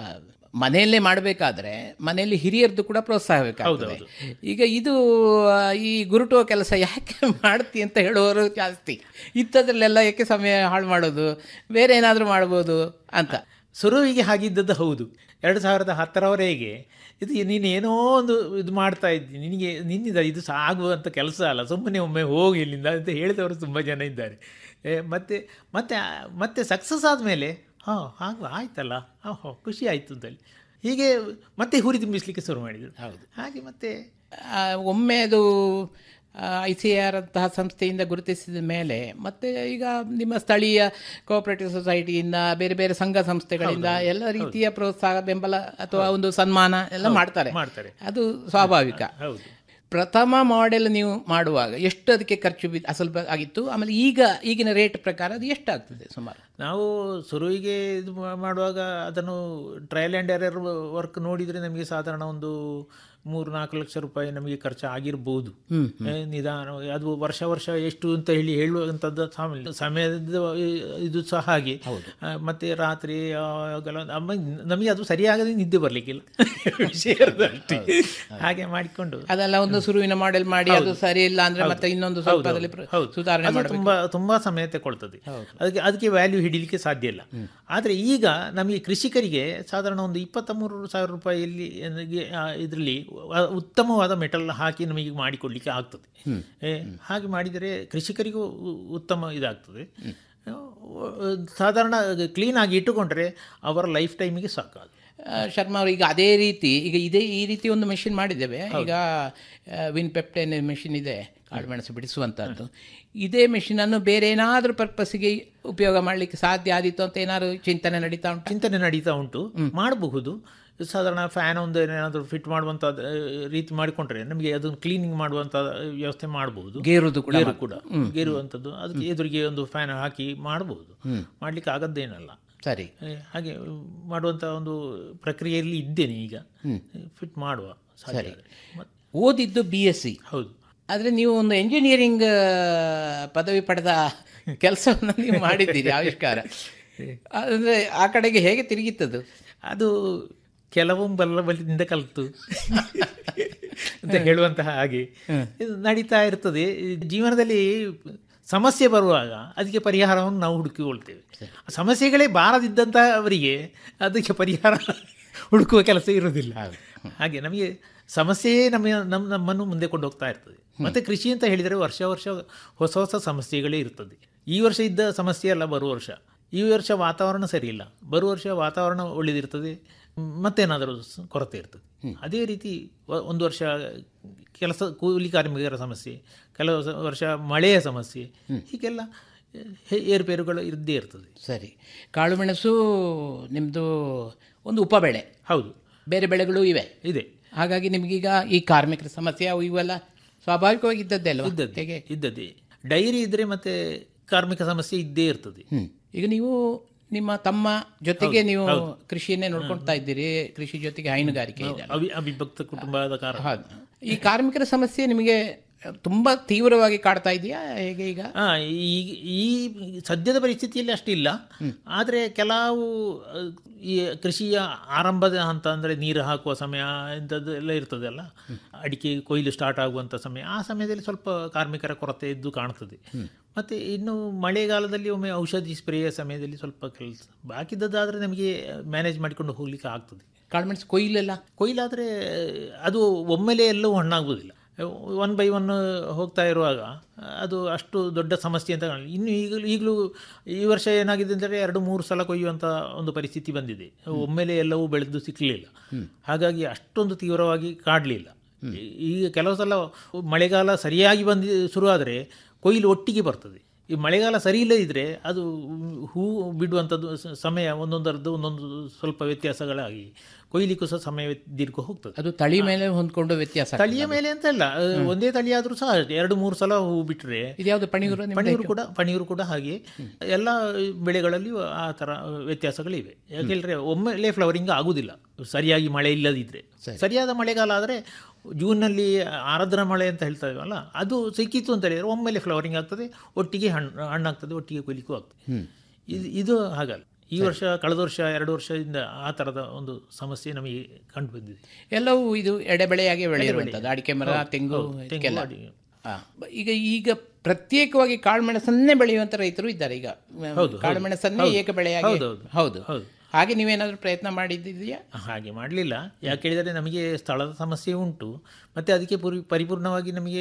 ಮನೆಯಲ್ಲೇ ಮಾಡಬೇಕಾದ್ರೆ ಮನೆಯಲ್ಲಿ ಹಿರಿಯರದ್ದು ಕೂಡ ಪ್ರೋತ್ಸಾಹ ಬೇಕಾಗ್ತದೆ ಈಗ ಇದು ಆ, ಈ ಗುರುಟುವ ಕೆಲಸ ಯಾಕೆ ಮಾಡ್ತಿ ಅಂತ ಹೇಳುವವರು ಜಾಸ್ತಿ ಇಂಥದ್ರಲ್ಲೆಲ್ಲ ಯಾಕೆ ಸಮಯ ಹಾಳು ಮಾಡೋದು ಬೇರೆ ಏನಾದರೂ ಮಾಡ್ಬೋದು ಅಂತ ಸುರುವಿಗೆ ಹಾಗಿದ್ದದ್ದು ಹೌದು ಎರಡು ಸಾವಿರದ ಹತ್ತರವರೆಗೆ ಇದು ನೀನು ಏನೋ ಒಂದು ಇದು ಮಾಡ್ತಾ ಇದ್ದೀನಿ ನಿನಗೆ ನಿನ್ನಿಂದ ಇದು ಸಹ ಆಗುವಂಥ ಕೆಲಸ ಅಲ್ಲ ಸುಮ್ಮನೆ ಒಮ್ಮೆ ಹೋಗಿ ಇಲ್ಲಿಂದ ಅಂತ ಹೇಳಿದವರು ತುಂಬ ಜನ ಇದ್ದಾರೆ ಏ, ಮತ್ತೆ ಮತ್ತೆ ಮತ್ತೆ ಸಕ್ಸಸ್ ಆದಮೇಲೆ ಹಾಂ ಹಾಗು ಆಯ್ತಲ್ಲ ಹಾಂ ಹೋ ಖುಷಿ ಆಯಿತು ಅಂತೇಳಿ ಹೀಗೆ ಮತ್ತೆ ಹುರಿ ತುಂಬಿಸ್ಲಿಕ್ಕೆ ಶುರು ಮಾಡಿದರು ಹೌದು ಹಾಗೆ ಮತ್ತೆ ಆ, ಒಮ್ಮೆ ಅದು ಐ ಸಿ ಆರ್ ಅಂತಹ ಸಂಸ್ಥೆಯಿಂದ ಗುರುತಿಸಿದ ಮೇಲೆ ಮತ್ತೆ ಈಗ ನಿಮ್ಮ ಸ್ಥಳೀಯ ಕೋಆಪರೇಟಿವ್ ಸೊಸೈಟಿಯಿಂದ ಬೇರೆ ಬೇರೆ ಸಂಘ ಸಂಸ್ಥೆಗಳಿಂದ ಎಲ್ಲ ರೀತಿಯ ಪ್ರೋತ್ಸಾಹ ಬೆಂಬಲ ಅಥವಾ ಒಂದು ಸನ್ಮಾನ ಎಲ್ಲ ಮಾಡ್ತಾರೆ ಮಾಡ್ತಾರೆ. ಅದು ಸ್ವಾಭಾವಿಕ ಹೌದು ಪ್ರಥಮ ಮಾಡೆಲ್ ನೀವು ಮಾಡುವಾಗ ಎಷ್ಟು ಅದಕ್ಕೆ ಖರ್ಚು ಬಿ ಸ್ವಲ್ಪ ಆಗಿತ್ತು ಆಮೇಲೆ ಈಗ ಈಗಿನ ರೇಟ್ ಪ್ರಕಾರ ಅದು ಎಷ್ಟಾಗ್ತದೆ ಸುಮಾರು ನಾವು ಸುರುವಿಗೆ ಇದು ಮಾ- ಮಾಡುವಾಗ ಅದನ್ನು ಟ್ರಯಲ್ ಆ್ಯಂಡ್ ಎರರ್ ವರ್ಕ್ ನೋಡಿದರೆ ನಮಗೆ ಸಾಧಾರಣ ಒಂದು ಮೂರು ನಾಲ್ಕು ಲಕ್ಷ ರೂಪಾಯಿ ನಮಗೆ ಖರ್ಚು ಆಗಿರ್ಬೋದು ಹ್ಮ್, ಏ, ನಿಧಾನ ಅದು ವರ್ಷ ವರ್ಷ ಎಷ್ಟು ಅಂತ ಹೇಳಿ ಹೇಳುವಂಥದ್ದು ಸಾಮಾನ್ಯ ಸಮಯದ ಇದು ಸಹ ಹಾಗೆ ಆ, ಮತ್ತೆ ರಾತ್ರಿ ಆಗಲ್ಲ ಅಮ್ಮ ನಮಗೆ ಅದು ಸರಿಯಾಗದೆ ನಿದ್ದೆ ಬರಲಿಕ್ಕಿಲ್ಲ ವಿಷಯದಷ್ಟೇ ಹಾಗೆ ಮಾಡಿಕೊಂಡು ಅದೆಲ್ಲ ಒಂದು ಸುರುವಿನ ಮಾಡೆಲ್ ಮಾಡಿ ಅದು ಸರಿ ಇಲ್ಲ ಅಂದ್ರೆ ಮತ್ತೆ ಇನ್ನೊಂದು ಸ್ವಲ್ಪ ಹೌದು, ಅದರಲ್ಲಿ ಪ್ರ- ಹೌದು. ಸುಧಾರಣೆ ಅದು ಮಾಡಬೇಕು ತುಂಬಾ ತುಂಬಾ ಸಮಯ ತಗೊಳ್ತದೆ ಅದಕ್ಕೆ ಅದಕ್ಕೆ ವ್ಯಾಲ್ಯೂ ಹಿಡಿಲಿಕ್ಕೆ ಸಾಧ್ಯ ಇಲ್ಲ ಆದರೆ ಈಗ ನಮಗೆ ಕೃಷಿಕರಿಗೆ ಸಾಧಾರಣ ಒಂದು ಇಪ್ಪತ್ತ ಮೂರು ಸಾವಿರ ರೂಪಾಯಿಯಲ್ಲಿ ಇದರಲ್ಲಿ ಉತ್ತಮವಾದ ಮೆಟಲ್ ಹಾಕಿ ನಮಗೆ ಮಾಡಿಕೊಡ್ಲಿಕ್ಕೆ ಆಗ್ತದೆ ಏ, ಹಾಗೆ ಮಾಡಿದರೆ ಕೃಷಿಕರಿಗೂ ಉ- ಉತ್ತಮ ಇದಾಗ್ತದೆ ಸಾಧಾರಣ ಕ್ಲೀನ್ ಆಗಿ ಇಟ್ಟುಕೊಂಡ್ರೆ ಅವರ ಲೈಫ್ ಟೈಮಿಗೆ ಸಾಕು ಅದು. ಆ, ಶರ್ಮಾ ಅವರು ಈಗ ಅದೇ ರೀತಿ ಈಗ ಇದೇ ಈ ರೀತಿ ಒಂದು ಮೆಷಿನ್ ಮಾಡಿದ್ದೇವೆ ಈಗ ವಿನ್ ಪೆಪ್ಟೈನ್ ಮೆಷಿನ್ ಇದೆ ಕಾಳುಮೆಣಸು ಬಿಡಿಸುವಂಥದ್ದು ಇದೇ ಮೆಷಿನನ್ನು ಬೇರೆ ಏನಾದರೂ ಪರ್ಪಸ್ಸಿಗೆ ಉಪಯೋಗ ಮಾಡಲಿಕ್ಕೆ ಸಾಧ್ಯ ಆದೀತು ಅಂತ ಏನಾದ್ರು ಚಿಂತನೆ ನಡೀತಾ ಉಂಟು ಚಿಂತನೆ ನಡೀತಾ ಉಂಟು ಮಾಡಬಹುದು ಸಾಧಾರಣ ಫ್ಯಾನ್ ಒಂದು ಏನಾದರೂ ಫಿಟ್ ಮಾಡುವಂಥ ರೀತಿ ಮಾಡಿಕೊಂಡ್ರೆ ನಮಗೆ ಅದನ್ನು ಕ್ಲೀನಿಂಗ್ ಮಾಡುವಂಥ ವ್ಯವಸ್ಥೆ ಮಾಡಬಹುದು ಗೇರುದು ಕೂಡ ಗೇರು ಮಾಡ್- ಕೂಡ ಗೇರುವಂಥದ್ದು ಅದಕ್ಕೆ ಎದುರಿಗೆ ಒಂದು ಫ್ಯಾನ್ ಹಾಕಿ ಮಾಡಬಹುದು ಮಾಡ್ಲಿಕ್ಕೆ ಆಗದ್ದೇನಲ್ಲ ಸರಿ ಏ, ಹಾಗೆ ಮಾಡುವಂಥ ಒಂದು ಪ್ರಕ್ರಿಯೆಯಲ್ಲಿ ಇದ್ದೇನೆ ಈಗ ಫಿಟ್ ಮಾಡುವ ಸಾಧ್ಯ ಸರಿ. ಆದರೆ. ಮತ್- ಓದಿದ್ದು ಬಿ ಎಸ್ ಸಿ ಹೌದು ಆದರೆ ನೀವು ಒಂದು ಎಂಜಿನಿಯರಿಂಗ್ ಪದವಿ ಪಡೆದ ಕೆಲಸವನ್ನು ನೀವು ಮಾಡಿದ್ದೀರಿ ಆವಿಷ್ಕಾರ ಅಂದರೆ ಆ ಕಡೆಗೆ ಹೇಗೆ ತಿರುಗಿತ್ತದು ಅದು ಕೆಲವು ಬಲ್ಲ ಬಲಿಂದ ಕಲಿತು ಅಂತ ಹೇಳುವಂತಹ ಹಾಗೆ ಇದು ನಡೀತಾ ಇರ್ತದೆ ಈ ಜೀವನದಲ್ಲಿ ಸಮಸ್ಯೆ ಬರುವಾಗ ಅದಕ್ಕೆ ಪರಿಹಾರವನ್ನು ನಾವು ಹುಡುಕಿಕೊಳ್ತೇವೆ ಆ ಸಮಸ್ಯೆಗಳೇ ಬಾರದಿದ್ದಂಥವರಿಗೆ ಅದಕ್ಕೆ ಪರಿಹಾರ ಹುಡುಕುವ ಕೆಲಸ ಇರುವುದಿಲ್ಲ ಹಾಗೆ ನಮಗೆ ಸಮಸ್ಯೆಯೇ ನಮ್ಮ ನಮ್ಮ ನಮ್ಮನ್ನು ಮುಂದೆ ಕೊಂಡು ಹೋಗ್ತಾ ಇರ್ತದೆ ಮತ್ತು ಕೃಷಿ ಅಂತ ಹೇಳಿದರೆ ವರ್ಷ ವರ್ಷ ಹೊಸ ಹೊಸ ಸಮಸ್ಯೆಗಳೇ ಇರ್ತದೆ ಈ ವರ್ಷ ಇದ್ದ ಸಮಸ್ಯೆ ಅಲ್ಲ ಬರುವ ವರ್ಷ ಈ ವರ್ಷ ವಾತಾವರಣ ಸರಿ ಇಲ್ಲ ಬರುವ ವರ್ಷ ವಾತಾವರಣ ಒಳ್ಳೆದಿರ್ತದೆ ಮತ್ತೇನಾದರೂ ಸ- ಕೊರತೆ ಇರ್ತದೆ ಅದೇ ರೀತಿ ವ- ಒಂದು ವರ್ಷ ಕೆಲಸ ಕೂಲಿ ಕಾರ್ಮಿಕರ ಸಮಸ್ಯೆ ಕೆಲವು ಸ- ವರ್ಷ ಮಳೆಯ ಸಮಸ್ಯೆ ಹೀಗೆಲ್ಲ ಹೆ- ಏರುಪೇರುಗಳು ಇದ್ದೇ ಇರ್ತದೆ ಸರಿ ಕಾಳುಮೆಣಸು ನಿಮ್ಮದು ಒಂದು ಉಪಬೆಳೆ ಹೌದು ಬೇರೆ ಬೆಳೆಗಳು ಇವೆ ಇದೆ ಹಾಗಾಗಿ ನಿಮಗೀಗ ಈ ಕಾರ್ಮಿಕರ ಸಮಸ್ಯೆ ಅವು ಇವೆಲ್ಲ ಸ್ವಾಭಾವಿಕವಾಗಿ ಇದ್ದದ್ದೇ ಅಲ್ವಾ ಇದ್ದದ್ದು ಹೇಗೆ ಇದ್ದದ್ದೇ ಡೈರಿ ಇದ್ರೆ ಮತ್ತೆ ಕಾರ್ಮಿಕ ಸಮಸ್ಯೆ ಇದ್ದೇ ಇರ್ತದೆ ಹ್ಮ್. ಈಗ ನೀವು ನಿಮ್ಮ ತಮ್ಮ ಜೊತೆಗೆ ಹೌದು, ನೀವು ಹೌದು. ಕೃಷಿಯನ್ನೇ ನೋಡ್ಕೊಳ್ತಾ ಇದ್ದೀರಿ ಕೃಷಿ ಜೊತೆಗೆ ಹೈನುಗಾರಿಕೆ ಇದೆ ಅಲ್ವಾ? ಅವಿ ಅವಿಭಕ್ತ ಕುಟುಂಬದ ಕಾರಣ ಹೌದು ಈ ಕಾರ್ಮಿಕರ ಸಮಸ್ಯೆ ನಿಮಗೆ ತುಂಬಾ ತೀವ್ರವಾಗಿ ಕಾಡ್ತಾ ಇದೆಯಾ ಹೇಗೆ ಈಗ ಆ, ಈ ಈ ಸದ್ಯದ ಪರಿಸ್ಥಿತಿಯಲ್ಲಿ ಅಷ್ಟಿಲ್ಲ ಆದರೆ ಕೆಲವು ಆ, ಈ ಕೃಷಿಯ ಆರಂಭದ ಹಂತ ಅಂದರೆ ನೀರು ಹಾಕುವ ಸಮಯ ಇಂಥದ್ದು ಎಲ್ಲ ಇರ್ತದಲ್ಲ ಅಡಿಕೆ ಕೊಯ್ಲು ಸ್ಟಾರ್ಟ್ ಆಗುವಂಥ ಸಮಯ ಆ ಸಮಯದಲ್ಲಿ ಸ್ವಲ್ಪ ಕಾರ್ಮಿಕರ ಕೊರತೆ ಇದ್ದು ಕಾಣ್ತದೆ ಮತ್ತು ಇನ್ನು ಮಳೆಗಾಲದಲ್ಲಿ ಒಮ್ಮೆ ಔಷಧಿ ಸ್ಪ್ರೇಯ ಸಮಯದಲ್ಲಿ ಸ್ವಲ್ಪ ಕೆಲಸ ಬಾಕಿದ್ದದಾದರೆ ನಮಗೆ ಮ್ಯಾನೇಜ್ ಮಾಡಿಕೊಂಡು ಹೋಗ್ಲಿಕ್ಕೆ ಆಗ್ತದೆ ಕಾಳುಮೆಣಸು ಕೊಯ್ಲೆಲ್ಲ ಕೊಯ್ಲಾದರೆ ಅದು ಒಮ್ಮೆಲೆ ಎಲ್ಲವೂ ಹಣ್ಣಾಗುವುದಿಲ್ಲ ಒನ್ ಬೈ ಒನ್ ಹೋಗ್ತಾ ಇರುವಾಗ ಅದು ಅಷ್ಟು ದೊಡ್ಡ ಸಮಸ್ಯೆ ಅಂತ ಕಾಣಲಿಲ್ಲ ಇನ್ನು ಈಗಲೂ ಈಗಲೂ ಈ ವರ್ಷ ಏನಾಗಿದೆ ಅಂದರೆ ಎರಡು ಮೂರು ಸಲ ಕೊಯ್ಯುವಂಥ ಒಂದು ಪರಿಸ್ಥಿತಿ ಬಂದಿದೆ ಒಮ್ಮೆಲೆ ಎಲ್ಲವೂ ಬೆಳೆದು ಸಿಕ್ಕಲಿಲ್ಲ ಹಾಗಾಗಿ ಅಷ್ಟೊಂದು ತೀವ್ರವಾಗಿ ಕಾಡಲಿಲ್ಲ ಈಗ ಕೆಲವು ಸಲ ಮಳೆಗಾಲ ಸರಿಯಾಗಿ ಬಂದು ಶುರುವಾದರೆ ಕೊಯ್ಲು ಒಟ್ಟಿಗೆ ಬರ್ತದೆ ಈ ಮಳೆಗಾಲ ಸರಿ ಇಲ್ಲದಿದ್ದರೆ ಅದು ಹೂ ಬಿಡುವಂಥದ್ದು ಸ- ಸಮಯ ಒಂದೊಂದರದ್ದು ಒಂದೊಂದು ಸ್ವಲ್ಪ ವ್ಯತ್ಯಾಸಗಳಾಗಿ ಕೊಯ್ಲಿಕ್ಕೂ ಸಹ ಸಮಯ ದೀರ್ಘ ಹೋಗ್ತದೆ ಅದು ತಳಿ ಮೇಲೆ ಹೊಂದ್ಕೊಂಡು ವ್ಯತ್ಯಾಸ ಆಗ್ತದೆ. ತಳಿಯ ಮೇಲೆ ಅಂತ ಅಲ್ಲ ಅಹ್, ಒಂದೇ ತಳಿ ಆದರೂ ಸಹ ಅಷ್ಟೇ. ಎರಡು ಮೂರು ಸಲ ಹೂ ಬಿಟ್ಟರೆ ಇದ್ಯಾವುದು ಪಣಿಯೂರು ನಿಮ್ದು ಪಣಿಯೂರು ಹೇಗೆ? ಕೂಡ ಪಣಿಯೂರು ಕೂಡ ಹಾಗೆ ಎಲ್ಲ ಬೆಳೆಗಳಲ್ಲಿಯೂ ಆ ಥರ ವ್ಯತ್ಯಾಸಗಳಿವೆ ಯಾಕೆಂದರೆ ಒಮ್ಮೆಲೆ ಫ್ಲವರಿಂಗ್ ಆಗುವುದಿಲ್ಲ ಸರಿಯಾಗಿ ಮಳೆ ಇಲ್ಲದಿದ್ದರೆ ಸರಿಯಾದ ಮಳೆಗಾಲ ಆದರೆ ಜೂನ್ನಲ್ಲಿ ಆರದ್ರ ಮಳೆ ಅಂತ ಹೇಳ್ತಾ ಇದ್ದೀವಲ್ಲ ಅದು ಸಿಕ್ಕಿತ್ತು ಅಂತ ಹೇಳಿದರೆ ಒಮ್ಮೆಲೆ ಫ್ಲವರಿಂಗ್ ಆಗ್ತದೆ ಒಟ್ಟಿಗೆ ಹಣ್ಣು ಹಣ್ಣಾಗ್ತದೆ ಒಟ್ಟಿಗೆ ಕೊಯ್ಲಿಕ್ಕೂ ಆಗ್ತದೆ ಇದು ಇದು ಹಾಗಲ್ಲ ಈ ವರ್ಷ ಕಳೆದ ವರ್ಷ ಎರಡು ವರ್ಷದಿಂದ ಆ ಥರದ ಒಂದು ಸಮಸ್ಯೆ ನಮಗೆ ಕಂಡು ಬಂದಿದೆ ಎಲ್ಲವೂ ಇದು ಎಡೆಬೆಳೆಯಾಗಿ ಬೆಳೆಯಿರುವಂಥದ್ದು ಎಡೆಬೆಳೆ. ಅಡಿಕೆ ಮರ ಹೌದು, ತೆಂಗು ಹೌದು, ತೆಂಗು, ಇದಕ್ಕೆಲ್ಲ ಅಡಿಕೆ. ಆ, ಈಗ ಈಗ ಪ್ರತ್ಯೇಕವಾಗಿ ಕಾಳುಮೆಣಸನ್ನೇ ಬೆಳೆಯುವಂತ ರೈತರು ಇದ್ದಾರೆ ಈಗ ಹೌದು. ಕಾಳುಮೆಣಸನ್ನೇ ಹೌದು. ಏಕ ಬೆಳೆಯಾಗಿ ಹೌದು, ಹೌದು. ಹೌದು ಹೌದು. ಹಾಗೆ ನೀವೇನಾದ್ರೂ ಪ್ರಯತ್ನ ಮಾಡಿದ್ದೀಯಾ ಹಾಗೆ ಮಾಡಲಿಲ್ಲ ಯಾಕೆ ಹೇಳಿದರೆ ನಮಗೆ ಸ್ಥಳದ ಸಮಸ್ಯೆ ಉಂಟು ಮತ್ತು ಅದಕ್ಕೆ ಪುರಿ ಪರಿಪೂರ್ಣವಾಗಿ ನಮಗೆ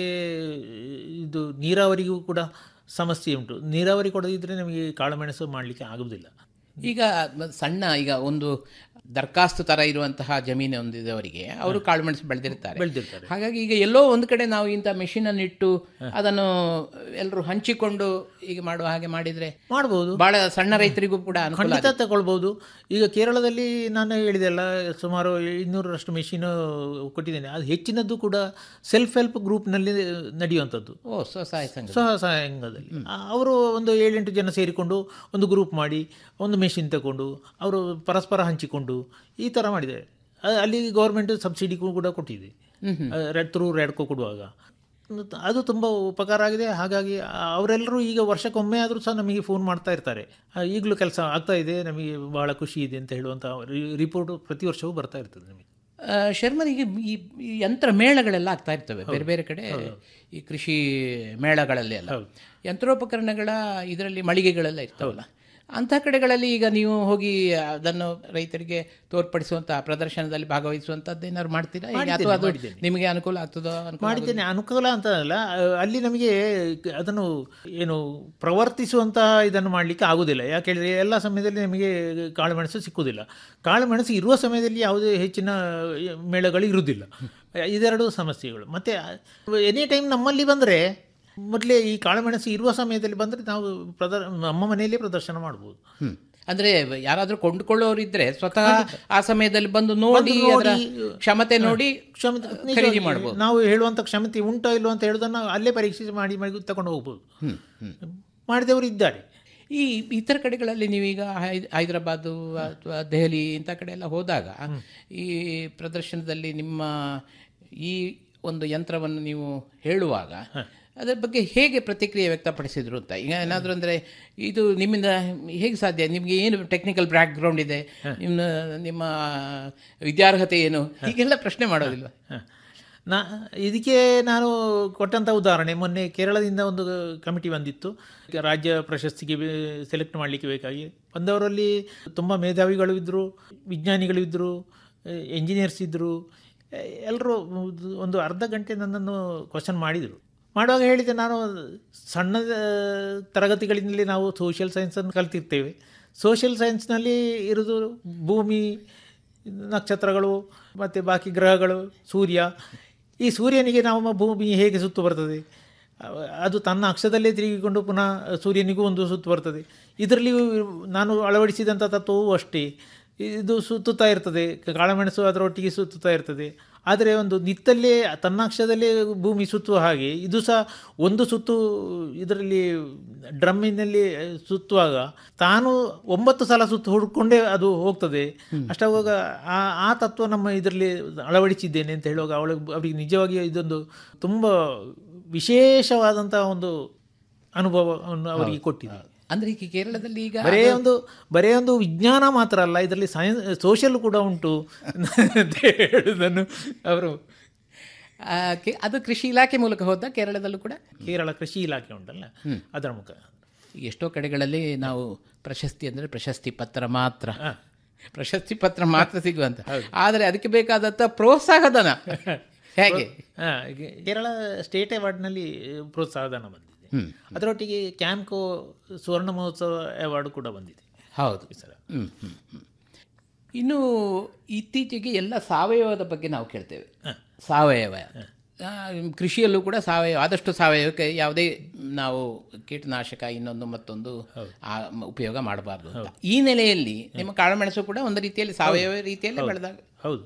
ಇದು ನೀರಾವರಿಗೂ ಕೂಡ ಸಮಸ್ಯೆ ಉಂಟು ನೀರಾವರಿ ಕೊಡದಿದ್ದರೆ ನಮಗೆ ಕಾಳುಮೆಣಸು ಮಾಡಲಿಕ್ಕೆ ಆಗುವುದಿಲ್ಲ ಈಗ ಸಣ್ಣ ಈಗ ಒಂದು ದರ್ಖಾಸ್ತು ತರ ಇರುವಂತಹ ಜಮೀನು ಹೊಂದಿದವರಿಗೆ ಅವರು ಕಾಳುಮೆಣಸು ಬೆಳೆದಿರ್ತಾರೆ ಬೆಳೆದಿರ್ತಾರೆ ಹಾಗಾಗಿ ಈಗ ಎಲ್ಲೋ ಒಂದು ಕಡೆ ನಾವು ಇಂಥ ಮೆಷಿನ್ ಅನ್ನು ಇಟ್ಟು ಅದನ್ನು ಎಲ್ಲರೂ ಹಂಚಿಕೊಂಡು ಈಗ ಮಾಡುವ ಹಾಗೆ ಮಾಡಿದ್ರೆ ಮಾಡ್ಬೋದು ಬಹಳ ಸಣ್ಣ ರೈತರಿಗೂ ಕೂಡ ಅನುಕೂಲ ಖಂಡಿತ ತಗೊಳ್ಬೋದು ಈಗ ಕೇರಳದಲ್ಲಿ ನಾನು ಹೇಳಿದೆಲ್ಲ ಸುಮಾರು ಇನ್ನೂರರಷ್ಟು ಮೆಷಿನ್ ಕೊಟ್ಟಿದ್ದೇನೆ ಅದು ಹೆಚ್ಚಿನದ್ದು ಕೂಡ ಸೆಲ್ಫ್ ಹೆಲ್ಪ್ ಗ್ರೂಪ್ನಲ್ಲಿ ನಡೆಯುವಂಥದ್ದು ಓ ಸ್ವಸಹಾಯ ಸಂಘ ಸ್ವಸಹಾಯ ಸಂಘದಲ್ಲಿ ಆ, ಅವರು ಒಂದು ಏಳೆಂಟು ಜನ ಸೇರಿಕೊಂಡು ಒಂದು ಗ್ರೂಪ್ ಮಾಡಿ ಒಂದು ಮೆಷಿನ್ ತಗೊಂಡು ಅವರು ಪರಸ್ಪರ ಹಂಚಿಕೊಂಡು ಈ ಥರ ಮಾಡಿದ್ದಾರೆ ಅ- ಅಲ್ಲಿ ಗೌರ್ಮೆಂಟ್ ಸಬ್ಸಿಡಿ ಕೂಡ ಕೊಟ್ಟಿದೆ ರೆಡ್ ಥ್ರೂ ರೆಡ್ಕೋ ಕೊಡುವಾಗ ಅದು ತುಂಬ ಉಪಕಾರ ಆಗಿದೆ ಹಾಗಾಗಿ ಅವರೆಲ್ಲರೂ ಈಗ ವರ್ಷಕ್ಕೊಮ್ಮೆ ಆದರೂ ಸಹ ನಮಗೆ ಫೋನ್ ಮಾಡ್ತಾ ಇರ್ತಾರೆ ಆ, ಈಗಲೂ ಕೆಲಸ ಆಗ್ತಾ ಇದೆ ನಮಗೆ ಬಹಳ ಖುಷಿ ಇದೆ ಅಂತ ಹೇಳುವಂಥ ರಿಪೋರ್ಟ್ ಪ್ರತಿ ವರ್ಷವೂ ಬರ್ತಾ ಇರ್ತದೆ ನಮಗೆ ಆ, ಶರ್ಮನ್ ಈಗ ಈ ಈ ಯಂತ್ರ ಮೇಳಗಳೆಲ್ಲ ಆಗ್ತಾ ಇರ್ತವೆ ಬೇರೆ ಬೇರೆ ಕಡೆ ಈ ಕೃಷಿ ಮೇಳಗಳಲ್ಲಿ ಎಲ್ಲ ಯಂತ್ರೋಪಕರಣಗಳ ಇದರಲ್ಲಿ ಮಳಿಗೆಗಳೆಲ್ಲ ಇರ್ತಾವಲ್ಲ ಅಂಥ ಕಡೆಗಳಲ್ಲಿ ಈಗ ನೀವು ಹೋಗಿ ಅದನ್ನು ರೈತರಿಗೆ ತೋರ್ಪಡಿಸುವಂಥ ಪ್ರದರ್ಶನದಲ್ಲಿ ಭಾಗವಹಿಸುವಂಥದ್ದು ಏನಾದ್ರು ಮಾಡ್ತೀರಾ ಈಗ ಅಥವಾ ಅದು ಮಾಡಿದ್ದೇನೆ. ನಿಮಗೆ ಅನುಕೂಲ ಆಗ್ತದೋ ಅನುಕೂಲ ಮಾಡಿದ್ದೇನೆ ಅನುಕೂಲ ಅಂತ ಅಲ್ಲ ಅಹ್, ಅಲ್ಲಿ ನಮಗೆ ಕ- ಅದನ್ನು ಏನು ಪ್ರವರ್ತಿಸುವಂತಹ ಇದನ್ನು ಮಾಡಲಿಕ್ಕೆ ಆಗುವುದಿಲ್ಲ ಯಾಕೆ ಹೇಳಿದ್ರೆ ಎಲ್ಲ ಸಮಯದಲ್ಲಿ ನಮಗೆ ಕಾಳುಮೆಣಸು ಸಿಕ್ಕುವುದಿಲ್ಲ ಕಾಳುಮೆಣಸು ಇರುವ ಸಮಯದಲ್ಲಿ ಯಾವುದೇ ಹೆಚ್ಚಿನ ಮೇಳಗಳು ಇರುವುದಿಲ್ಲ ಇದೆರಡು ಸಮಸ್ಯೆಗಳು ಮತ್ತು ಎನಿ ಟೈಮ್ ನಮ್ಮಲ್ಲಿ ಬಂದರೆ ಮೊದಲೇ ಈ ಕಾಳುಮೆಣಸು ಇರುವ ಸಮಯದಲ್ಲಿ ಬಂದರೆ ನಾವು ಪ್ರದರ್ ನಮ್ಮ ಮನೆಯಲ್ಲೇ ಪ್ರದರ್ಶನ ಮಾಡ್ಬೋದು ಹ್ಮ್. ಅಂದ್ರೆ ಯಾರಾದ್ರೂ ಕೊಂಡುಕೊಳ್ಳೋರಿದ್ರೆ ಸ್ವತಃ ಆ ಸಮಯದಲ್ಲಿ ಬಂದು ನೋಡಿ ಬಂದು ಅದರ ನೋಡಿ, ಕ್ಷಮತೆ ನೋಡಿ ಕ್ಷಮತೆ ಖರೀದಿ ನಿಜವಾಗಿ ಮಾಡ್ಬೋದು ನಾವು ಹೇಳುವಂಥ ಕ್ಷಮತೆ ಉಂಟೋ ಇಲ್ಲೋ ಅಂತ ಹೇಳೋದನ್ನು ಅಲ್ಲೇ ಪರೀಕ್ಷೆ ಮಾಡಿ ಮಾಡಿ ತಗೊಂಡು ಹೋಗ್ಬೋದು ಹ್ಮ್, ಹ್ಮ್. ಮಾಡಿದವರು ಇದ್ದಾರೆ ಈ ಇತರ ಕಡೆಗಳಲ್ಲಿ ನೀವೀಗ ಹೈ- ಹೈದರಾಬಾದು ಅಥವಾ ದೆಹಲಿ ಇಂಥ ಕಡೆ ಎಲ್ಲ ಹೋದಾಗ ಈ ಪ್ರದರ್ಶನದಲ್ಲಿ ನಿಮ್ಮ ಈ ಒಂದು ಯಂತ್ರವನ್ನು ನೀವು ಹೇಳುವಾಗ ಅದರ ಬಗ್ಗೆ ಹೇಗೆ ಪ್ರತಿಕ್ರಿಯೆ ವ್ಯಕ್ತಪಡಿಸಿದ್ರು ಅಂತ ಈಗ ಏನಾದರೂ ಅಂದರೆ ಇದು ನಿಮ್ಮಿಂದ ಹೇಗೆ ಸಾಧ್ಯ ನಿಮಗೆ ಏನು ಟೆಕ್ನಿಕಲ್ ಬ್ಯಾಕ್ ಗ್ರೌಂಡ್ ಇದೆ ನಿಮ್ಮ ನಿಮ್ಮ ವಿದ್ಯಾರ್ಹತೆ ಏನು ಹೀಗೆಲ್ಲ ಪ್ರಶ್ನೆ ಮಾಡೋದಿಲ್ವ ನಾ ಇದಕ್ಕೆ ನಾನು ಕೊಟ್ಟಂಥ ಉದಾಹರಣೆ ಮೊನ್ನೆ ಕೇರಳದಿಂದ ಒಂದು ಕಮಿಟಿ ಬಂದಿತ್ತು ರಾಜ್ಯ ಪ್ರಶಸ್ತಿಗೆ ಸೆಲೆಕ್ಟ್ ಮಾಡಲಿಕ್ಕೆ ಬೇಕಾಗಿ ಬಂದವರಲ್ಲಿ ತುಂಬ ಮೇಧಾವಿಗಳು ಇದ್ದರು ವಿಜ್ಞಾನಿಗಳು ಇದ್ದರು ಎಂಜಿನಿಯರ್ಸ್ ಇದ್ದರು ಎಲ್ಲರೂ ಒಂದು ಅರ್ಧ ಗಂಟೆ ನನ್ನನ್ನು ಕ್ವಶನ್ ಮಾಡಿದರು ಮಾಡುವಾಗ ಹೇಳಿದೆ ನಾನು ಸಣ್ಣ ತರಗತಿಗಳಿಂದಲೇ ನಾವು ಸೋಷಿಯಲ್ ಸೈನ್ಸನ್ನು ಕಲ್ತಿರ್ತೇವೆ ಸೋಷಿಯಲ್ ಸೈನ್ಸ್ನಲ್ಲಿ ಇರೋದು ಭೂಮಿ ನಕ್ಷತ್ರಗಳು ಮತ್ತು ಬಾಕಿ ಗ್ರಹಗಳು ಸೂರ್ಯ ಈ ಸೂರ್ಯನಿಗೆ ನಮ್ಮ ಭೂಮಿ ಹೇಗೆ ಸುತ್ತು ಬರ್ತದೆ ಅವ- ಅದು ತನ್ನ ಅಕ್ಷದಲ್ಲೇ ತಿರುಗಿಕೊಂಡು ಪುನಃ ಸೂರ್ಯನಿಗೂ ಒಂದು ಸುತ್ತು ಬರ್ತದೆ ಇದರಲ್ಲಿ ನಾನು ಅಳವಡಿಸಿದಂಥ ತತ್ವವೂ ಅಷ್ಟೇ ಇದು ಸುತ್ತುತ್ತಾ ಇರ್ತದೆ ಕಾಳುಮೆಣಸು ಅದರೊಟ್ಟಿಗೆ ಸುತ್ತುತ್ತಾ ಇರ್ತದೆ ಆದರೆ ಒಂದು ನಿತ್ತಲ್ಲೇ ತನ್ನ ಅಕ್ಷದಲ್ಲೇ ಭೂಮಿ ಸುತ್ತುವ ಹಾಗೆ ಇದು ಸಹ ಒಂದು ಸುತ್ತು ಇದರಲ್ಲಿ ಡ್ರಮ್ಮಿನಲ್ಲಿ ಸುತ್ತುವಾಗ ತಾನು ಒಂಬತ್ತು ಸಲ ಸುತ್ತು ಹುಡ್ಕೊಂಡೇ ಅದು ಹೋಗ್ತದೆ ಅಷ್ಟಾಗುವಾಗ ಆ ಆ ತತ್ವ ನಮ್ಮ ಇದರಲ್ಲಿ ಅಳವಡಿಸಿದ್ದೇನೆ ಅಂತ ಹೇಳುವಾಗ ಅವಳಿಗೆ ಅವರಿಗೆ ನಿಜವಾಗಿ ಇದೊಂದು ತುಂಬ ವಿಶೇಷವಾದಂಥ ಒಂದು ಅನುಭವವನ್ನು ಅವರಿಗೆ ಕೊಟ್ಟಿದೆ ಅಂದ್ರೆ ಈಗ ಕೇರಳದಲ್ಲಿ ಈಗ ಬರೇ ಅದು- ಒಂದು ಬರೇ ಒಂದು ವಿಜ್ಞಾನ ಮಾತ್ರ ಅಲ್ಲ ಇದರಲ್ಲಿ ಸೈನ್ಸ್ ಸೋಷಿಯಲ್ ಕೂಡ ಉಂಟು ಅಂತ ಹೇಳುವುದನ್ನು ಅವರು ಆ, ಕೆ- ಅದು ಕೃಷಿ ಇಲಾಖೆ ಮೂಲಕ ಹೋದ ಕೇರಳದಲ್ಲೂ ಕೂಡ ಕೇರಳ ಕೃಷಿ ಇಲಾಖೆ ಉಂಟಲ್ಲ ಅದರ ಮುಖ ಎಷ್ಟೋ ಕಡೆಗಳಲ್ಲಿ ನಾವು ಪ್ರಶಸ್ತಿ ಅಂದರೆ ಪ್ರಶಸ್ತಿ ಪತ್ರ ಮಾತ್ರ ಪ್ರಶಸ್ತಿ ಪತ್ರ ಮಾತ್ರ ಸಿಗುವಂತ ಆದರೆ ಅದಕ್ಕೆ ಬೇಕಾದಂಥ ಪ್ರೋತ್ಸಾಹಧನ ಹೇಗೆ ಹಾ, ಈಗ ಕೇರಳ ಸ್ಟೇಟ್ ಅವಾರ್ಡ್ನಲ್ಲಿ ಪ್ರೋತ್ಸಾಹಧನ ಬಂದಿದೆ ಅದರೊಟ್ಟಿಗೆ ಕ್ಯಾಂಪ್ಕೋ ಸುವರ್ಣ ಮಹೋತ್ಸವ ಅವಾರ್ಡ್ ಕೂಡ ಬಂದಿದೆ ಹೌದು ಹ್ಮ್, ಹ್ಮ್, ಹ್ಮ್. ಇನ್ನು ಇತ್ತೀಚೆಗೆ ಎಲ್ಲ ಸಾವಯವದ ಬಗ್ಗೆ ನಾವು ಕೇಳ್ತೇವೆ ಸಾವಯವ ಆ, ಕೃಷಿಯಲ್ಲೂ ಕೂಡ ಸಾವಯವ ಆದಷ್ಟು ಸಾವಯವಕ್ಕೆ ಯಾವುದೇ ನಾವು ಕೀಟನಾಶಕ ಇನ್ನೊಂದು ಮತ್ತೊಂದು ಆ, ಮ- ಉಪಯೋಗ ಮಾಡಬಾರ್ದು ಅಂತ. ಈ ನೆಲೆಯಲ್ಲಿ ನಿಮ್ಮ ಕಾಳುಮೆಣಸು ಕೂಡ ಒಂದು ರೀತಿಯಲ್ಲಿ ಸಾವಯವ ರೀತಿಯಲ್ಲಿ ಹೌದು. ಬೆಳೆದಾಗ ಹೌದು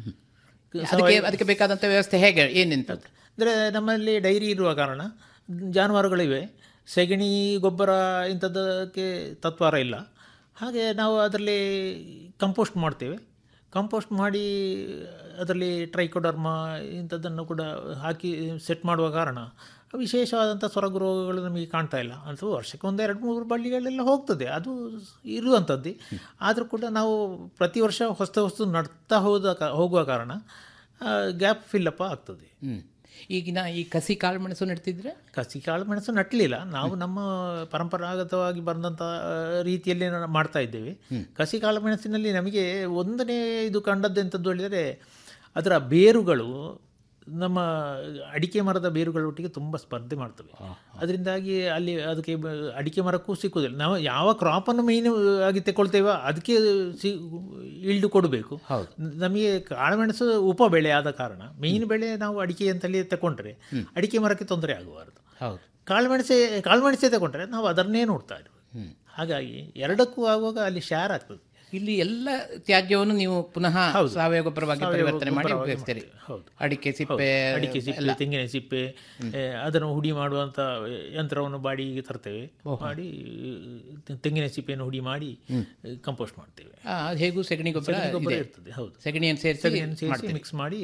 ಅದಕ್ಕೆ ಅದಕ್ಕೆ ಬೇಕಾದಂಥ ವ್ಯವಸ್ಥೆ ಹೇಗೆ ಏನೆಂತದ್ದು ಅಂದರೆ ನಮ್ಮಲ್ಲಿ ಡೈರಿ ಇರುವ ಕಾರಣ ಜಾನುವಾರುಗಳಿವೆ ಸೆಗಣಿ ಗೊಬ್ಬರ ಇಂಥದ್ದಕ್ಕೆ ತತ್ವಾರ ಇಲ್ಲ ಹಾಗೆ ನಾವು ಅದರಲ್ಲಿ ಕಂಪೋಸ್ಟ್ ಮಾಡ್ತೇವೆ ಕಂಪೋಸ್ಟ್ ಮಾಡಿ ಅದರಲ್ಲಿ ಟ್ರೈಕೋಡರ್ಮ ಇಂಥದ್ದನ್ನು ಕೂಡ ಹಾಕಿ ಸೆಟ್ ಮಾಡುವ ಕಾರಣ ವಿಶೇಷವಾದಂಥ ಸೊರಗು ರೋಗಗಳು ನಮಗೆ ಕಾಣ್ತಾ ಇಲ್ಲ ಅಂತೂ ವರ್ಷಕ್ಕೆ ಒಂದು ಎರಡು ಮೂರು ಬಳ್ಳಿಗಳೆಲ್ಲ ಹೋಗ್ತದೆ ಅದು ಇರುವಂಥದ್ದೇ ಆದರೂ ಕೂಡ ನಾವು ಪ್ರತಿ ವರ್ಷ ಹೊಸ ಹೊಸ ನಡ್ತಾ ಹೋದ ಕಾ- ಹೋಗುವ ಕಾರಣ ಗ್ಯಾಪ್ ಫಿಲ್ಲಪ್ ಆಗ್ತದೆ ಹ್ಮ್. ಈಗಿನ ಈ ಕಸಿ ಕಾಳುಮೆಣಸು ನೆಡ್ತಿದ್ರೆ ಕಸಿ ಕಾಳು ಮೆಣಸು ನಟ್ಟಲಿಲ್ಲ ನಾವು ನಮ್ಮ ಪರಂಪರಾಗತವಾಗಿ ಬಂದಂಥ ರೀತಿಯಲ್ಲಿ ನಾವು ಮಾಡ್ತಾ ಇದ್ದೇವೆ ಕಸಿ ಕಾಳು ಮೆಣಸಿನಲ್ಲಿ ನಮಗೆ ಒಂದನೇ ಇದು ಕಂಡದ್ದು ಎಂಥದ್ದು ಹೇಳಿದರೆ ಅದರ ಬೇರುಗಳು ನಮ್ಮ ಅಡಿಕೆ ಮರದ ಬೇರುಗಳೊಟ್ಟಿಗೆ ತುಂಬ ಸ್ಪರ್ಧೆ ಮಾಡ್ತವೆ ಅದರಿಂದಾಗಿ ಅಲ್ಲಿ ಅದಕ್ಕೆ ಬ- ಅಡಿಕೆ ಮರಕ್ಕೂ ಸಿಕ್ಕುವುದಿಲ್ಲ ನಾವು ಯಾವ ಕ್ರಾಪನ್ನು ಮೇಯ್ನ್ ಆಗಿ ತಗೊಳ್ತೇವೋ ಅದಕ್ಕೆ ಸಿ ಇಲ್ಡು ಕೊಡಬೇಕು ನಮಗೆ ಕಾಳುಮೆಣಸು ಉಪ ಬೆಳೆ ಆದ ಕಾರಣ ಮೇಯ್ನ್ ಬೆಳೆ ನಾವು ಅಡಿಕೆ ಅಂತಲ್ಲಿ ತಗೊಂಡ್ರೆ ಅಡಿಕೆ ಮರಕ್ಕೆ ತೊಂದರೆ ಆಗಬಾರ್ದು ಹೌದು ಕಾಳುಮೆಣಸೆ ಕಾಳುಮೆಣಸೆ ತಗೊಂಡ್ರೆ ನಾವು ಅದನ್ನೇ ನೋಡ್ತಾ ಇರುವುದು ಹಾಗಾಗಿ ಎರಡಕ್ಕೂ ಆಗುವಾಗ ಅಲ್ಲಿ ಶೇರ್ ಆಗ್ತದೆ ಇಲ್ಲಿ ಎಲ್ಲ ತ್ಯಾಜ್ಯವನ್ನು ನೀವು ಪುನಃ ಹೌದು. ಸಾವಯವ ಗೊಬ್ಬರವಾಗಿ ಸಾವಯವ ಪರಿವರ್ತನೆ ಮಾಡಿ ಗೊಬ್ಬರವಾಗಿ ಉಪಯೋಗಿಸ್ತೀರಿ ಮಾಡ್ತೇವೆ. ಹೌದು. ಅಡಿಕೆ ಸಿಪ್ಪೆ ಹೌದು. ಅಡಿಕೆ ಸಿಪ್ಪೆ ಎಲ್ಲ. ತೆಂಗಿನ ಸಿಪ್ಪೆ ಏ, ಅದನ್ನು ಹುಡಿ ಮಾಡುವಂಥ ಯಂತ್ರವನ್ನು ಬಾಡಿಗೆ ತರ್ತೇವೆ ಮಾಡಿ ತೆಂಗಿನ ಸಿಪ್ಪೆಯನ್ನು ಹುಡಿ ಮಾಡಿ ಕಂಪೋಸ್ಟ್ ಮಾಡ್ತೇವೆ ಆ, ಅದು ಹೇಗೂ ಸೆಗಣಿ ಗೊಬ್ಬರ ಸಗಣಿ ಗೊಬ್ಬರ ಇದೆ. ಇರ್ತದೆ ಹೌದು ಸಗಣಿಯನ್ನು ಸೇರಿಸಿ ಸಗಣಿಯನ್ನು ಸೇರಿಸಿ ಮಾಡ್ತೀರಿ. ಮಿಕ್ಸ್ ಮಾಡಿ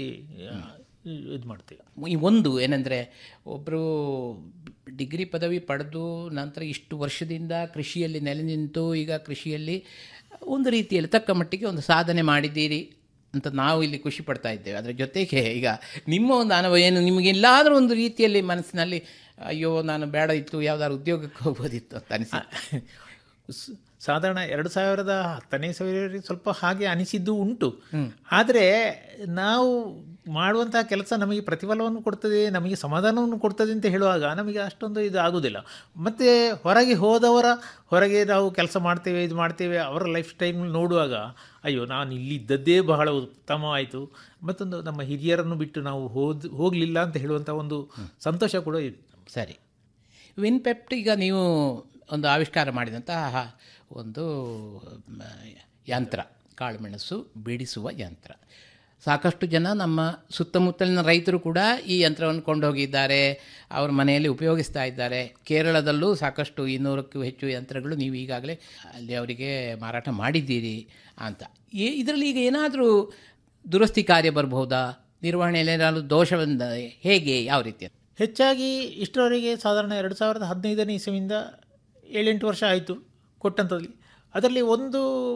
ಇದು ಮಾಡ್ತೇವೆ ಈ ಒಂದು ಏನಂದರೆ ಒಬ್ಬರು ಡಿಗ್ರಿ ಪದವಿ ಪಡೆದು ನಂತರ ಇಷ್ಟು ವರ್ಷದಿಂದ ಕೃಷಿಯಲ್ಲಿ ನೆಲೆ ನಿಂತು ಈಗ ಕೃಷಿಯಲ್ಲಿ ಒಂದು ರೀತಿಯಲ್ಲಿ ತಕ್ಕ ಮಟ್ಟಿಗೆ ಒಂದು ಸಾಧನೆ ಮಾಡಿದ್ದೀರಿ ಅಂತ ನಾವು ಇಲ್ಲಿ ಖುಷಿ ಪಡ್ತಾ ಇದ್ದೇವೆ ಅದರ ಜೊತೆಗೆ ಈಗ ನಿಮ್ಮ ಒಂದು ಅನುಭವ ಏನು ನಿಮಗೆ ಎಲ್ಲಾದರೂ ಒಂದು ರೀತಿಯಲ್ಲಿ ಮನಸ್ಸಿನಲ್ಲಿ ಅಯ್ಯೋ ನಾನು ಬೇಡ ಇತ್ತು ಯಾವ್ದಾದ್ರು ಉದ್ಯೋಗಕ್ಕೆ ಹೋಗ್ಬೋದಿತ್ತು ಅಂತ ಅನಿಸಿ ಸ- ಸಾಧಾರಣ ಎರಡು ಸಾವಿರದ ಹತ್ತನೇ ಸಾವಿರ ಸ್ವಲ್ಪ ಹಾಗೆ ಅನಿಸಿದ್ದು ಉಂಟು ಆದರೆ ನಾವು ಮಾಡುವಂತಹ ಕೆಲಸ ನಮಗೆ ಪ್ರತಿಫಲವನ್ನು ಕೊಡ್ತದೆ ನಮಗೆ ಸಮಾಧಾನವನ್ನು ಕೊಡ್ತದೆ ಅಂತ ಹೇಳುವಾಗ ನಮಗೆ ಅಷ್ಟೊಂದು ಇದು ಆಗುವುದಿಲ್ಲ ಮತ್ತು ಹೊರಗೆ ಹೋದವರ ಹೊರಗೆ ನಾವು ಕೆಲಸ ಮಾಡ್ತೇವೆ ಇದು ಮಾಡ್ತೇವೆ ಅವರ ಲೈಫ್ ಸ್ಟೈಲ್ ನೋಡುವಾಗ ಅಯ್ಯೋ ನಾನು ಇಲ್ಲಿದ್ದದ್ದೇ ಬಹಳ ಉತ್ತಮವಾಯಿತು ಮತ್ತೊಂದು ನಮ್ಮ ಹಿರಿಯರನ್ನು ಬಿಟ್ಟು ನಾವು ಹೋದ್ ಹೋಗಲಿಲ್ಲ ಅಂತ ಹೇಳುವಂಥ ಒಂದು ಸಂತೋಷ ಕೂಡ ಇದೆ ಸರಿ ವಿನ್ಪೆಪ್ಟ್ ಈಗ ನೀವು ಒಂದು ಆವಿಷ್ಕಾರ ಮಾಡಿದಂತಹ ಒಂದು ಮ, ಯಂತ್ರ ಕಾಳುಮೆಣಸು ಬಿಡಿಸುವ ಯಂತ್ರ ಸಾಕಷ್ಟು ಜನ ನಮ್ಮ ಸುತ್ತಮುತ್ತಲಿನ ರೈತರು ಕೂಡ ಈ ಯಂತ್ರವನ್ನು ಕೊಂಡೋಗಿದ್ದಾರೆ ಅವ್ರ ಮನೆಯಲ್ಲಿ ಉಪಯೋಗಿಸ್ತಾ ಇದ್ದಾರೆ ಕೇರಳದಲ್ಲೂ ಸಾಕಷ್ಟು ಇನ್ನೂರಕ್ಕೂ ಹೆಚ್ಚು ಯಂತ್ರಗಳು ನೀವು ಈಗಾಗಲೇ ಅಲ್ಲಿ ಅವರಿಗೆ ಮಾರಾಟ ಮಾಡಿದ್ದೀರಿ ಅಂತ ಏ ಇದರಲ್ಲಿ ಈಗ ಏನಾದರೂ ದುರಸ್ತಿ ಕಾರ್ಯ ಬರಬಹುದಾ ನಿರ್ವಹಣೆಯಲ್ಲಿ ಏನಾದರೂ ದೋಷ ಬಂದರೆ ಹೇಗೆ ಯಾವ ರೀತಿ ಹೆಚ್ಚಾಗಿ ಇಷ್ಟರವರೆಗೆ ಸಾಧಾರಣ ಎರಡು ಸಾವಿರದ ಹದಿನೈದನೇ ಇಸವಿಯಿಂದ ಏಳೆಂಟು ವರ್ಷ ಆಯಿತು ಕೊಟ್ಟಂಥದ್ರಲ್ಲಿ ಅದರಲ್ಲಿ ಒಂದು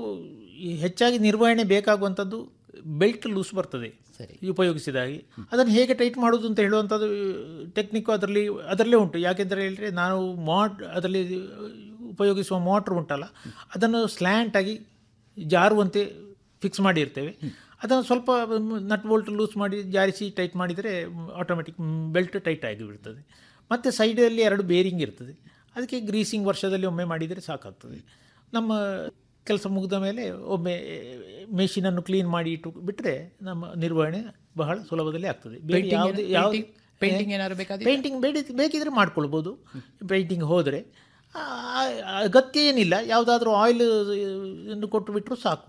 ಈ ಹೆಚ್ಚಾಗಿ ನಿರ್ವಹಣೆ ಬೇಕಾಗುವಂಥದ್ದು ಬೆಲ್ಟ್ ಲೂಸ್ ಬರ್ತದೆ ಸರಿ ಉಪಯೋಗಿಸಿದಾಗಿ ಅದನ್ನು ಹೇಗೆ ಟೈಟ್ ಮಾಡೋದು ಅಂತ ಹೇಳುವಂಥದ್ದು ಟೆಕ್ನಿಕ್ಕು ಅದರಲ್ಲಿ ಅದರಲ್ಲೇ ಉಂಟು ಯಾಕೆಂದರೆ ಹೇಳಿದ್ರೆ ನಾವು ಮಾಟ್ ಅದರಲ್ಲಿ ಉಪಯೋಗಿಸುವ ಮೋಟ್ರ್ ಉಂಟಲ್ಲ ಅದನ್ನು ಸ್ಲ್ಯಾಂಟಾಗಿ ಜಾರುವಂತೆ ಫಿಕ್ಸ್ ಮಾಡಿರ್ತೇವೆ ಅದನ್ನು ಸ್ವಲ್ಪ ನಟ್ ಬೋಲ್ಟ್ ಲೂಸ್ ಮಾಡಿ ಜಾರಿಸಿ ಟೈಟ್ ಮಾಡಿದರೆ ಆಟೋಮೆಟಿಕ್ ಬೆಲ್ಟ್ ಟೈಟ್ ಆಗಿಬಿಡ್ತದೆ ಮತ್ತು ಸೈಡಲ್ಲಿ ಎರಡು ಬೇರಿಂಗ್ ಇರ್ತದೆ ಅದಕ್ಕೆ ಗ್ರೀಸಿಂಗ್ ವರ್ಷದಲ್ಲಿ ಒಮ್ಮೆ ಮಾಡಿದರೆ ಸಾಕಾಗ್ತದೆ ನಮ್ಮ ಕೆಲಸ ಮುಗಿದ ಮೇಲೆ ಒಮ್ಮೆ ಮೆಷಿನನ್ನು ಕ್ಲೀನ್ ಮಾಡಿ ಇಟ್ಟು ಬಿಟ್ಟರೆ ನಮ್ಮ ನಿರ್ವಹಣೆ ಬಹಳ ಸುಲಭದಲ್ಲಿ ಆಗ್ತದೆ ಬೇರೆ Painting ಯಾವುದೇ ಏನು? ಯಾವುದೇ Painting ಏನಾದ್ರು ಬೇಕಾದಿತ್ತಾ? ಪೇಂಟಿಂಗ್ ಬೇಡಿ ಬೇಕಿದ್ರೆ ಮಾಡ್ಕೊಳ್ಬೋದು ಪೇಂಟಿಂಗ್ ಹೋದರೆ ಅಗತ್ಯ ಏನಿಲ್ಲ ಯಾವುದಾದ್ರೂ ಆಯಿಲ್ ಕೊಟ್ಟು ಬಿಟ್ಟರು ಸಾಕು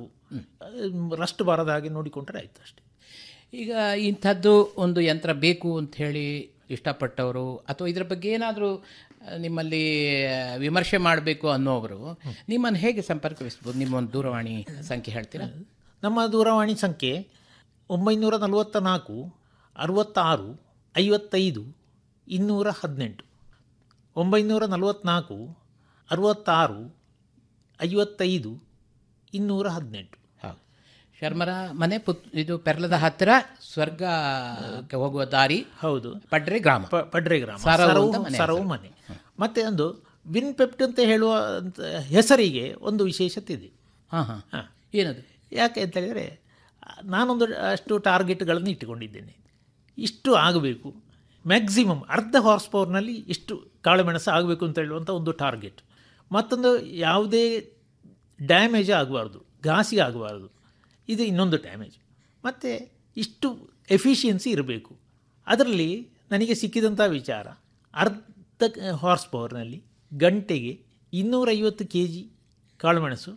ರಸ್ಟ್ ಬರದ ಹಾಗೆ ನೋಡಿಕೊಂಡ್ರೆ ಆಯ್ತು ಅಷ್ಟೇ ಈಗ ಇಂಥದ್ದು ಒಂದು ಯಂತ್ರ ಬೇಕು ಅಂತ ಹೇಳಿ ಇಷ್ಟಪಟ್ಟವರು ಅಥವಾ ಇದರ ಬಗ್ಗೆ ಏನಾದರೂ ನಿಮ್ಮಲ್ಲಿ ವಿಮರ್ಶೆ ಮಾಡಬೇಕು ಅನ್ನೋವರು ನಿಮ್ಮನ್ನು ಹೇಗೆ ಸಂಪರ್ಕಿಸ್ಬೋದು ನಿಮ್ಮ ಒಂದು ದೂರವಾಣಿ ಸಂಖ್ಯೆ ಹೇಳ್ತೀರಾ ನಮ್ಮ ದೂರವಾಣಿ ಸಂಖ್ಯೆ ಒಂಬೈನೂರ ನಲವತ್ತ ನಾಲ್ಕು ಅರವತ್ತಾರು ಐವತ್ತೈದು ಇನ್ನೂರ ಹದಿನೆಂಟು ಒಂಬೈನೂರ ನಲವತ್ತ್ನಾಲ್ಕು ಅರವತ್ತಾರು ಐವತ್ತೈದು ಇನ್ನೂರ ಹದಿನೆಂಟು ಹೌದು ಶರ್ಮರ ಮನೆ ಪುತ್ ಇದು ಪೆರ್ಲದ ಹತ್ತಿರ ಸ್ವರ್ಗಕ್ಕೆ ಹೋಗುವ ದಾರಿ ಹೌದು ಪಡ್ರೆ ಗ್ರಾಮ ಪ- ಪಡ್ರೆ ಗ್ರಾಮ ಸರವು ಸರವು ಅಂತ ಮನೆ ಸರವು ಹೆಸರು. ಮನೆ ಮತ್ತೆ ಒಂದು ವಿನ್ ಪೆಪ್ಟ್ ಅಂತ ಹೇಳುವ ಅಂತ ಹೆಸರಿಗೆ ಒಂದು ವಿಶೇಷತೆ ಇದೆ ಹಾಂ ಹಾಂ ಹಾಂ ಏನದು ಯಾಕೆ ಅಂತ ಹೇಳಿದರೆ ನಾನೊಂದು ಅಷ್ಟು ಟಾರ್ಗೆಟ್ಗಳನ್ನು ಇಟ್ಟುಕೊಂಡಿದ್ದೇನೆ ಇಷ್ಟು ಆಗಬೇಕು ಮ್ಯಾಕ್ಸಿಮಮ್ ಅರ್ಧ ಹಾರ್ಸ್ ಪವರ್ನಲ್ಲಿ ಇಷ್ಟು ಕಾಳುಮೆಣಸು ಆಗಬೇಕು ಅಂತ ಹೇಳುವಂಥ ಒಂದು ಟಾರ್ಗೆಟ್ ಮತ್ತೊಂದು ಯಾವುದೇ ಡ್ಯಾಮೇಜ್ ಆಗಬಾರ್ದು ಘಾಸಿ ಆಗಬಾರ್ದು ಇದು ಇನ್ನೊಂದು ಡ್ಯಾಮೇಜ್ ಮತ್ತು ಇಷ್ಟು ಎಫಿಷಿಯನ್ಸಿ ಇರಬೇಕು ಅದರಲ್ಲಿ ನನಗೆ ಸಿಕ್ಕಿದಂಥ ವಿಚಾರ ಅರ್ಧ ಹಾರ್ಸ್ ಪವರ್ನಲ್ಲಿ ಗಂಟೆಗೆ ಇನ್ನೂರೈವತ್ತು ಕೆ ಜಿ ಕಾಳುಮೆಣಸು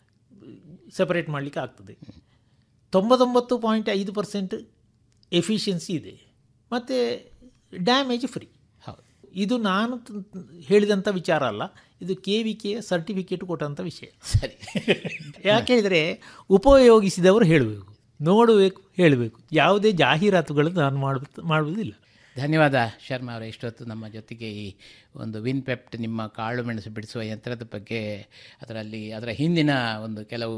ಸೆಪರೇಟ್ ಮಾಡಲಿಕ್ಕೆ ಆಗ್ತದೆ ತೊಂಬತ್ತೊಂಬತ್ತು ಪಾಯಿಂಟ್ ಐದು ಪರ್ಸೆಂಟ್ ಎಫಿಷಿಯನ್ಸಿ ಇದೆ ಮತ್ತು ಡ್ಯಾಮೇಜ್ ಫ್ರೀ ಹೌದು ಇದು ನಾನು ತ- ಹೇಳಿದಂಥ ವಿಚಾರ ಅಲ್ಲ ಇದು ಕೆ ವಿ ಕೆ ಸರ್ಟಿಫಿಕೇಟ್ ಕೊಟ್ಟಂಥ ವಿಷಯ ಸರಿ ಯಾಕೆ ಹೇಳಿದರೆ ಉಪಯೋಗಿಸಿದವರು ಹೇಳಬೇಕು ನೋಡಬೇಕು ಹೇಳಬೇಕು ಯಾವುದೇ ಜಾಹೀರಾತುಗಳನ್ನು ನಾನು ಮಾಡ ಮಾಡುವುದಿಲ್ಲ ಧನ್ಯವಾದ ಶರ್ಮಾ ಅವರೇ ಇಷ್ಟೊತ್ತು ನಮ್ಮ ಜೊತೆಗೆ ಈ ಒಂದು ವಿನ್ ಪೆಪ್ಟ್ ನಿಮ್ಮ ಕಾಳು ಮೆಣಸು ಬಿಡಿಸುವ ಯಂತ್ರದ ಬಗ್ಗೆ ಅದರಲ್ಲಿ ಅದರ ಹಿಂದಿನ ಒಂದು ಕೆಲವು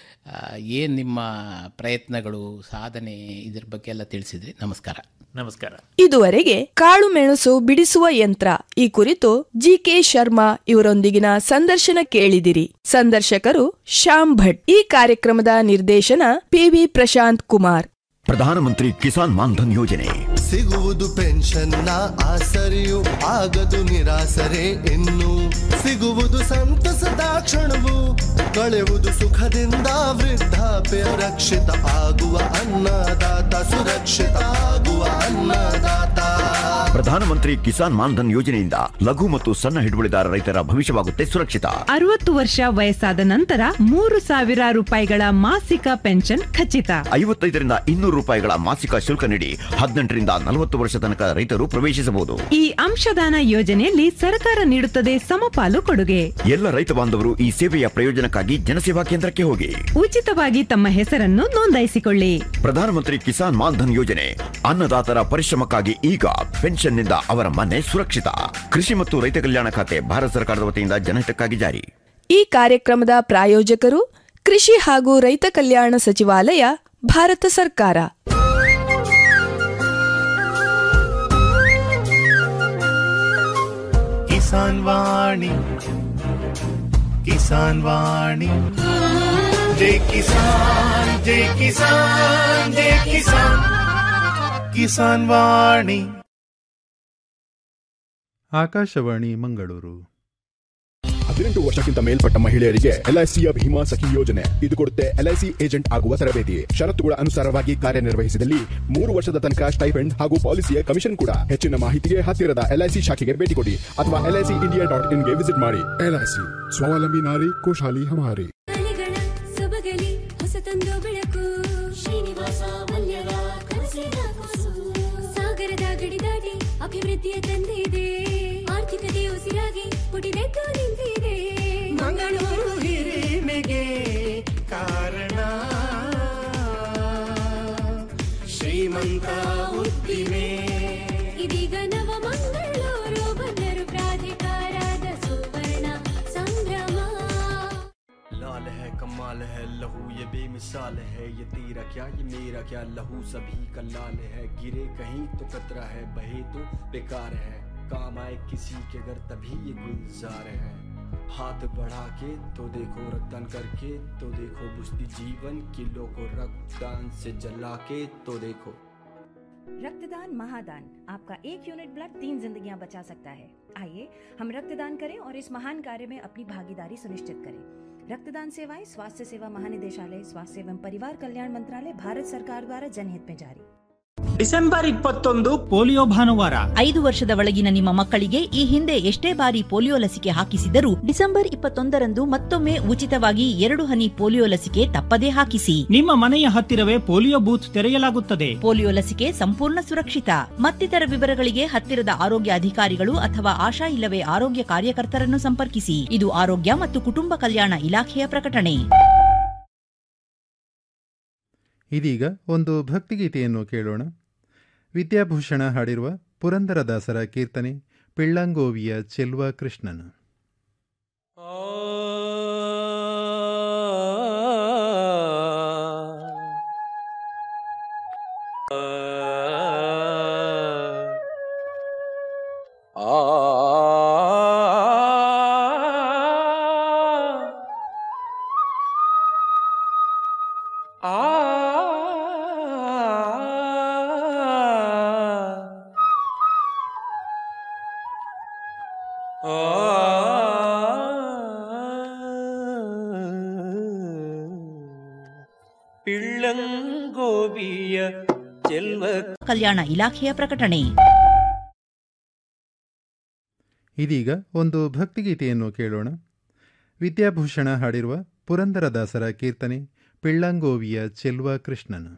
ಏನು ನಿಮ್ಮ ಪ್ರಯತ್ನಗಳು ಸಾಧನೆ ಇದ್ರ ಬಗ್ಗೆ ಎಲ್ಲ ತಿಳಿಸಿದ್ರಿ ನಮಸ್ಕಾರ ನಮಸ್ಕಾರ ಇದುವರೆಗೆ ಕಾಳು ಮೆಣಸು ಬಿಡಿಸುವ ಯಂತ್ರ ಈ ಕುರಿತು ಜಿ ಕೆ ಶರ್ಮಾ ಇವರೊಂದಿಗಿನ ಸಂದರ್ಶನ ಕೇಳಿದಿರಿ ಸಂದರ್ಶಕರು ಶ್ಯಾಮ್ ಭಟ್ ಈ ಕಾರ್ಯಕ್ರಮದ ನಿರ್ದೇಶನ ಪಿವಿ ಪ್ರಶಾಂತ್ ಕುಮಾರ್ ಪ್ರಧಾನಮಂತ್ರಿ ಕಿಸಾನ್ ಮಾನ್ಧನ್ ಯೋಜನೆ ಸಿಗುವುದು ಪೆನ್ಷನ್ನ ಆಸರೆಯು ಆಗದು ನಿರಾಸರೆ ಇನ್ನು ಸಿಗುವುದು ಸಂತಸದ ಕ್ಷಣವು ಕಳೆಯುವುದು ಸುಖದಿಂದ ವೃದ್ಧಾಪ್ಯ ರಕ್ಷಿತ ಆಗುವ ಅನ್ನದಾತ ಸುರಕ್ಷಿತ ಆಗುವ ಅನ್ನದಾತ ಪ್ರಧಾನಮಂತ್ರಿ ಕಿಸಾನ್ ಮಾನ್ಧನ್ ಯೋಜನೆಯಿಂದ ಲಘು ಮತ್ತು ಸಣ್ಣ ಹಿಡುವಳಿದಾರ ರೈತರ ಭವಿಷ್ಯವಾಗುತ್ತೆ ಸುರಕ್ಷಿತ ಅರವತ್ತು ವರ್ಷ ವಯಸ್ಸಾದ ನಂತರ ಮೂರು ಸಾವಿರ ರೂಪಾಯಿಗಳ ಮಾಸಿಕ ಪೆನ್ಷನ್ ಖಚಿತ ಐವತ್ತೈದರಿಂದ ಇನ್ನೂರು ರೂಪಾಯಿಗಳ ಮಾಸಿಕ ಶುಲ್ಕ ನೀಡಿ ಹದಿನೆಂಟರಿಂದ ನಲವತ್ತು ವರ್ಷ ತನಕ ರೈತರು ಪ್ರವೇಶಿಸಬಹುದು ಈ ಅಂಶದಾನ ಯೋಜನೆಯಲ್ಲಿ ಸರ್ಕಾರ ನೀಡುತ್ತದೆ ಸಮಪಾಲು ಕೊಡುಗೆ ಎಲ್ಲ ರೈತ ಬಾಂಧವರು ಈ ಸೇವೆಯ ಪ್ರಯೋಜನಕ್ಕಾಗಿ ಜನಸೇವಾ ಕೇಂದ್ರಕ್ಕೆ ಹೋಗಿ ಉಚಿತವಾಗಿ ತಮ್ಮ ಹೆಸರನ್ನು ನೋಂದಾಯಿಸಿಕೊಳ್ಳಿ ಪ್ರಧಾನಮಂತ್ರಿ ಕಿಸಾನ್ ಮಾನ್ಧನ್ ಯೋಜನೆ ಅನ್ನದಾತರ ಪರಿಶ್ರಮಕ್ಕಾಗಿ ಈಗ ಪೆನ್ಷನ್ನಿಂದ ಅವರ ಮನೆ ಸುರಕ್ಷಿತ ಕೃಷಿ ಮತ್ತು ರೈತ ಕಲ್ಯಾಣ ಖಾತೆ ಭಾರತ ಸರ್ಕಾರದ ವತಿಯಿಂದ ಜನಹಿತಕ್ಕಾಗಿ ಜಾರಿ ಈ ಕಾರ್ಯಕ್ರಮದ ಪ್ರಾಯೋಜಕರು ಕೃಷಿ ಹಾಗೂ ರೈತ ಕಲ್ಯಾಣ ಸಚಿವಾಲಯ ಭಾರತ ಸರ್ಕಾರ ಕಿಸಾನ್ ವಾಣಿ ಕಿಸಾನ್ ವಾಣಿ ಜೈ ಕಿಸಾನ್ ಜೈ ಕಿಸಾನ್ ಜೈ ಕಿಸಾನ್ ಕಿಸಾನ್ ವಾಣಿ ಆಕಾಶವಾಣಿ ಮಂಗಳೂರು ಹದಿನೆಂಟು ವರ್ಷಕ್ಕಿಂತ ಮೇಲ್ಪಟ್ಟ ಮಹಿಳೆಯರಿಗೆ ಎಲ್ಐಸಿಯ ಭೀಮಾ ಸಖಿ ಯೋಜನೆ ಇದು ಕೊಡುತ್ತೆ ಎಲ್ಐಸಿ ಏಜೆಂಟ್ ಆಗುವ ತರಬೇತಿ ಷರತ್ತುಗಳ ಅನುಸಾರವಾಗಿ ಕಾರ್ಯನಿರ್ವಹಿಸಿದಲ್ಲಿ ಮೂರು ವರ್ಷದ ತನಕ ಸ್ಟೈಫೆಂಡ್ ಹಾಗೂ ಪಾಲಿಸಿಯ ಕಮಿಷನ್ ಕೂಡ ಹೆಚ್ಚಿನ ಮಾಹಿತಿಗೆ ಹತ್ತಿರದ ಎಲ್ಐಸಿ ಶಾಖೆಗೆ ಭೇಟಿ ಕೊಡಿ ಅಥವಾ ಎಲ್ಐಸಿ ಇಂಡಿಯಾ ಡಾಟ್ ಇನ್ಗೆ ವಿಸಿಟ್ ಮಾಡಿ ಎಲ್ಐಸಿ ಸ್ವಾವಲಂಬಿ ನಾರಿ ಖುಷಾಲಿ ಹಮಾರಿ ಸೊಬಗಲಿ ಹೊಸತೊಂದು ಬೆಳಕು ಶ್ರೀನಿವಾಸ ಮಲ್ಯದ ಕನಸಿನ ಕೂಸು ಸಾಗರದ ಗಡಿ ದಾಟಿ ಅಭಿವೃದ್ಧಿಯ ತಂದಿದೆ ಆರ್ಥಿಕತೆ ಉಸಿರಾಗಿ ಪುಟಿದೆದ್ದು ನಿಂತಿದೆ ಮಂಗಳೂರು ಹಿರಿಮೆಗೆ ಕಾರಣ ಶ್ರೀಮಂತ ಉದ್ದಿಮೆ ಇದೀಗ ನವ ಮಂಗಳೂರು ಬಂದರು ಪ್ರಾಧಿಕಾರದ ಸುವರ್ಣ ಸಂಭ್ರಮ लाल है कमाल है लहू ये बेमिसाल है ये तेरा क्या ये मेरा क्या लहू सभी का लाल है गिरे कहीं तो कतरा है बहे तो बेकार है काम आए किसी के अगर तभी ये गुलजार है हाथ बढ़ा के तो देखो रक्तदान करके तो देखो बुझती जीवन किलो को रक्तदान से जला के तो देखो रक्तदान महादान आपका एक यूनिट ब्लड तीन जिंदगियां बचा सकता है आइए हम रक्तदान करें और इस महान कार्य में अपनी भागीदारी सुनिश्चित करें रक्तदान सेवाएं स्वास्थ्य सेवा महानिदेशालय स्वास्थ्य एवं परिवार कल्याण मंत्रालय भारत सरकार द्वारा जनहित में जारी ಡಿಸೆಂಬರ್ ಇಪ್ಪತ್ತೊಂದು ಪೋಲಿಯೋ ಭಾನುವಾರ ಐದು ವರ್ಷದ ಒಳಗಿನ ನಿಮ್ಮ ಮಕ್ಕಳಿಗೆ ಈ ಹಿಂದೆ ಎಷ್ಟೇ ಬಾರಿ ಪೋಲಿಯೋ ಲಸಿಕೆ ಹಾಕಿಸಿದರೂ ಡಿಸೆಂಬರ್ ಇಪ್ಪತ್ತೊಂದರಂದು ಮತ್ತೊಮ್ಮೆ ಉಚಿತವಾಗಿ ಎರಡು ಹನಿ ಪೋಲಿಯೋ ಲಸಿಕೆ ತಪ್ಪದೇ ಹಾಕಿಸಿ ನಿಮ್ಮ ಮನೆಯ ಹತ್ತಿರವೇ ಪೋಲಿಯೋ ಬೂತ್ ತೆರೆಯಲಾಗುತ್ತದೆ ಪೋಲಿಯೋ ಲಸಿಕೆ ಸಂಪೂರ್ಣ ಸುರಕ್ಷಿತ ಮತ್ತಿತರ ವಿವರಗಳಿಗೆ ಹತ್ತಿರದ ಆರೋಗ್ಯ ಅಧಿಕಾರಿಗಳು ಅಥವಾ ಆಶಾ ಇಲ್ಲವೇ ಆರೋಗ್ಯ ಕಾರ್ಯಕರ್ತರನ್ನು ಸಂಪರ್ಕಿಸಿ ಇದು ಆರೋಗ್ಯ ಮತ್ತು ಕುಟುಂಬ ಕಲ್ಯಾಣ ಇಲಾಖೆಯ ಪ್ರಕಟಣೆ ಇದೀಗ ಒಂದು ಭಕ್ತಿಗೀತೆಯನ್ನು ಕೇಳೋಣ ವಿದ್ಯಾಭೂಷಣ ಹಾಡಿರುವ ಪುರಂದರದಾಸರ ಕೀರ್ತನೆ ಪಿಳ್ಳಂಗೋವಿಯ ಚೆಲ್ವ ಕೃಷ್ಣನ ಪಿಳ್ಳಂಗೋವಿಯ ಚೆಲ್ವ ಕಲ್ಯಾಣ ಇಲಾಖೆಯ ಪ್ರಕಟಣೆ ಇದೀಗ ಒಂದು ಭಕ್ತಿಗೀತೆಯನ್ನು ಕೇಳೋಣ ವಿದ್ಯಾಭೂಷಣ ಹಾಡಿರುವ ಪುರಂದರದಾಸರ ಕೀರ್ತನೆ ಪಿಳ್ಳಂಗೋವಿಯ ಚೆಲ್ವ ಕೃಷ್ಣನ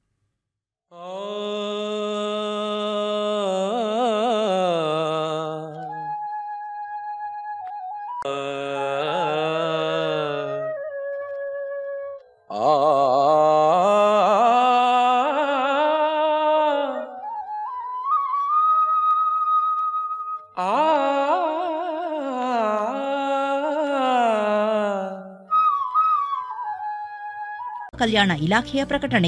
ಕಲ್ಯಾಣ ಇಲಾಖೆಯ ಪ್ರಕಟಣೆ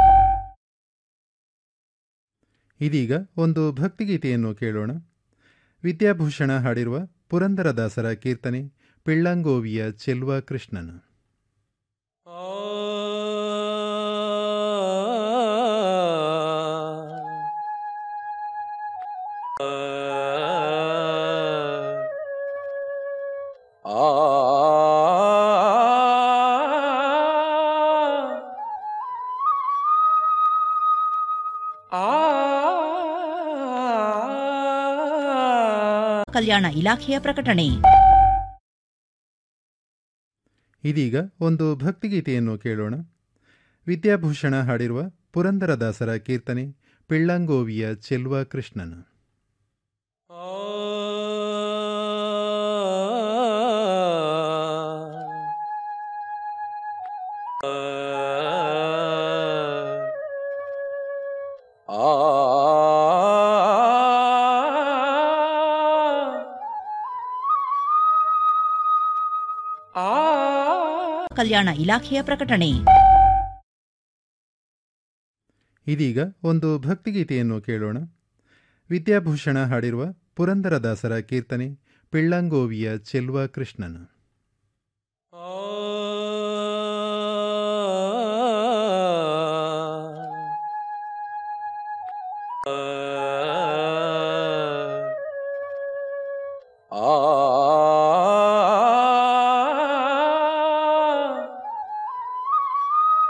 ಇದೀಗ ಒಂದು ಭಕ್ತಿಗೀತೆಯನ್ನು ಕೇಳೋಣ ವಿದ್ಯಾಭೂಷಣ ಹಾಡಿರುವ ಪುರಂದರದಾಸರ ಕೀರ್ತನೆ ಪಿಳ್ಳಂಗೋವಿಯ ಚೆಲ್ವ ಕೃಷ್ಣನ ಕಲ್ಯಾಣ ಇಲಾಖೆಯ ಪ್ರಕಟಣೆ ಇದೀಗ ಒಂದು ಭಕ್ತಿಗೀತೆಯನ್ನು ಕೇಳೋಣ ವಿದ್ಯಾಭೂಷಣ ಹಾಡಿರುವ ಪುರಂದರದಾಸರ ಕೀರ್ತನೆ ಪಿಳ್ಳಂಗೋವಿಯ ಚೆಲ್ವ ಕೃಷ್ಣನ ಕಲ್ಯಾಣ ಇಲಾಖೆಯ ಪ್ರಕಟಣೆ ಇದೀಗ ಒಂದು ಭಕ್ತಿಗೀತೆಯನ್ನು ಕೇಳೋಣ ವಿದ್ಯಾಭೂಷಣ ಹಾಡಿರುವ ಪುರಂದರದಾಸರ ಕೀರ್ತನೆ ಪಿಳ್ಳಂಗೋವಿಯ ಚೆಲ್ವ ಕೃಷ್ಣನ ಆ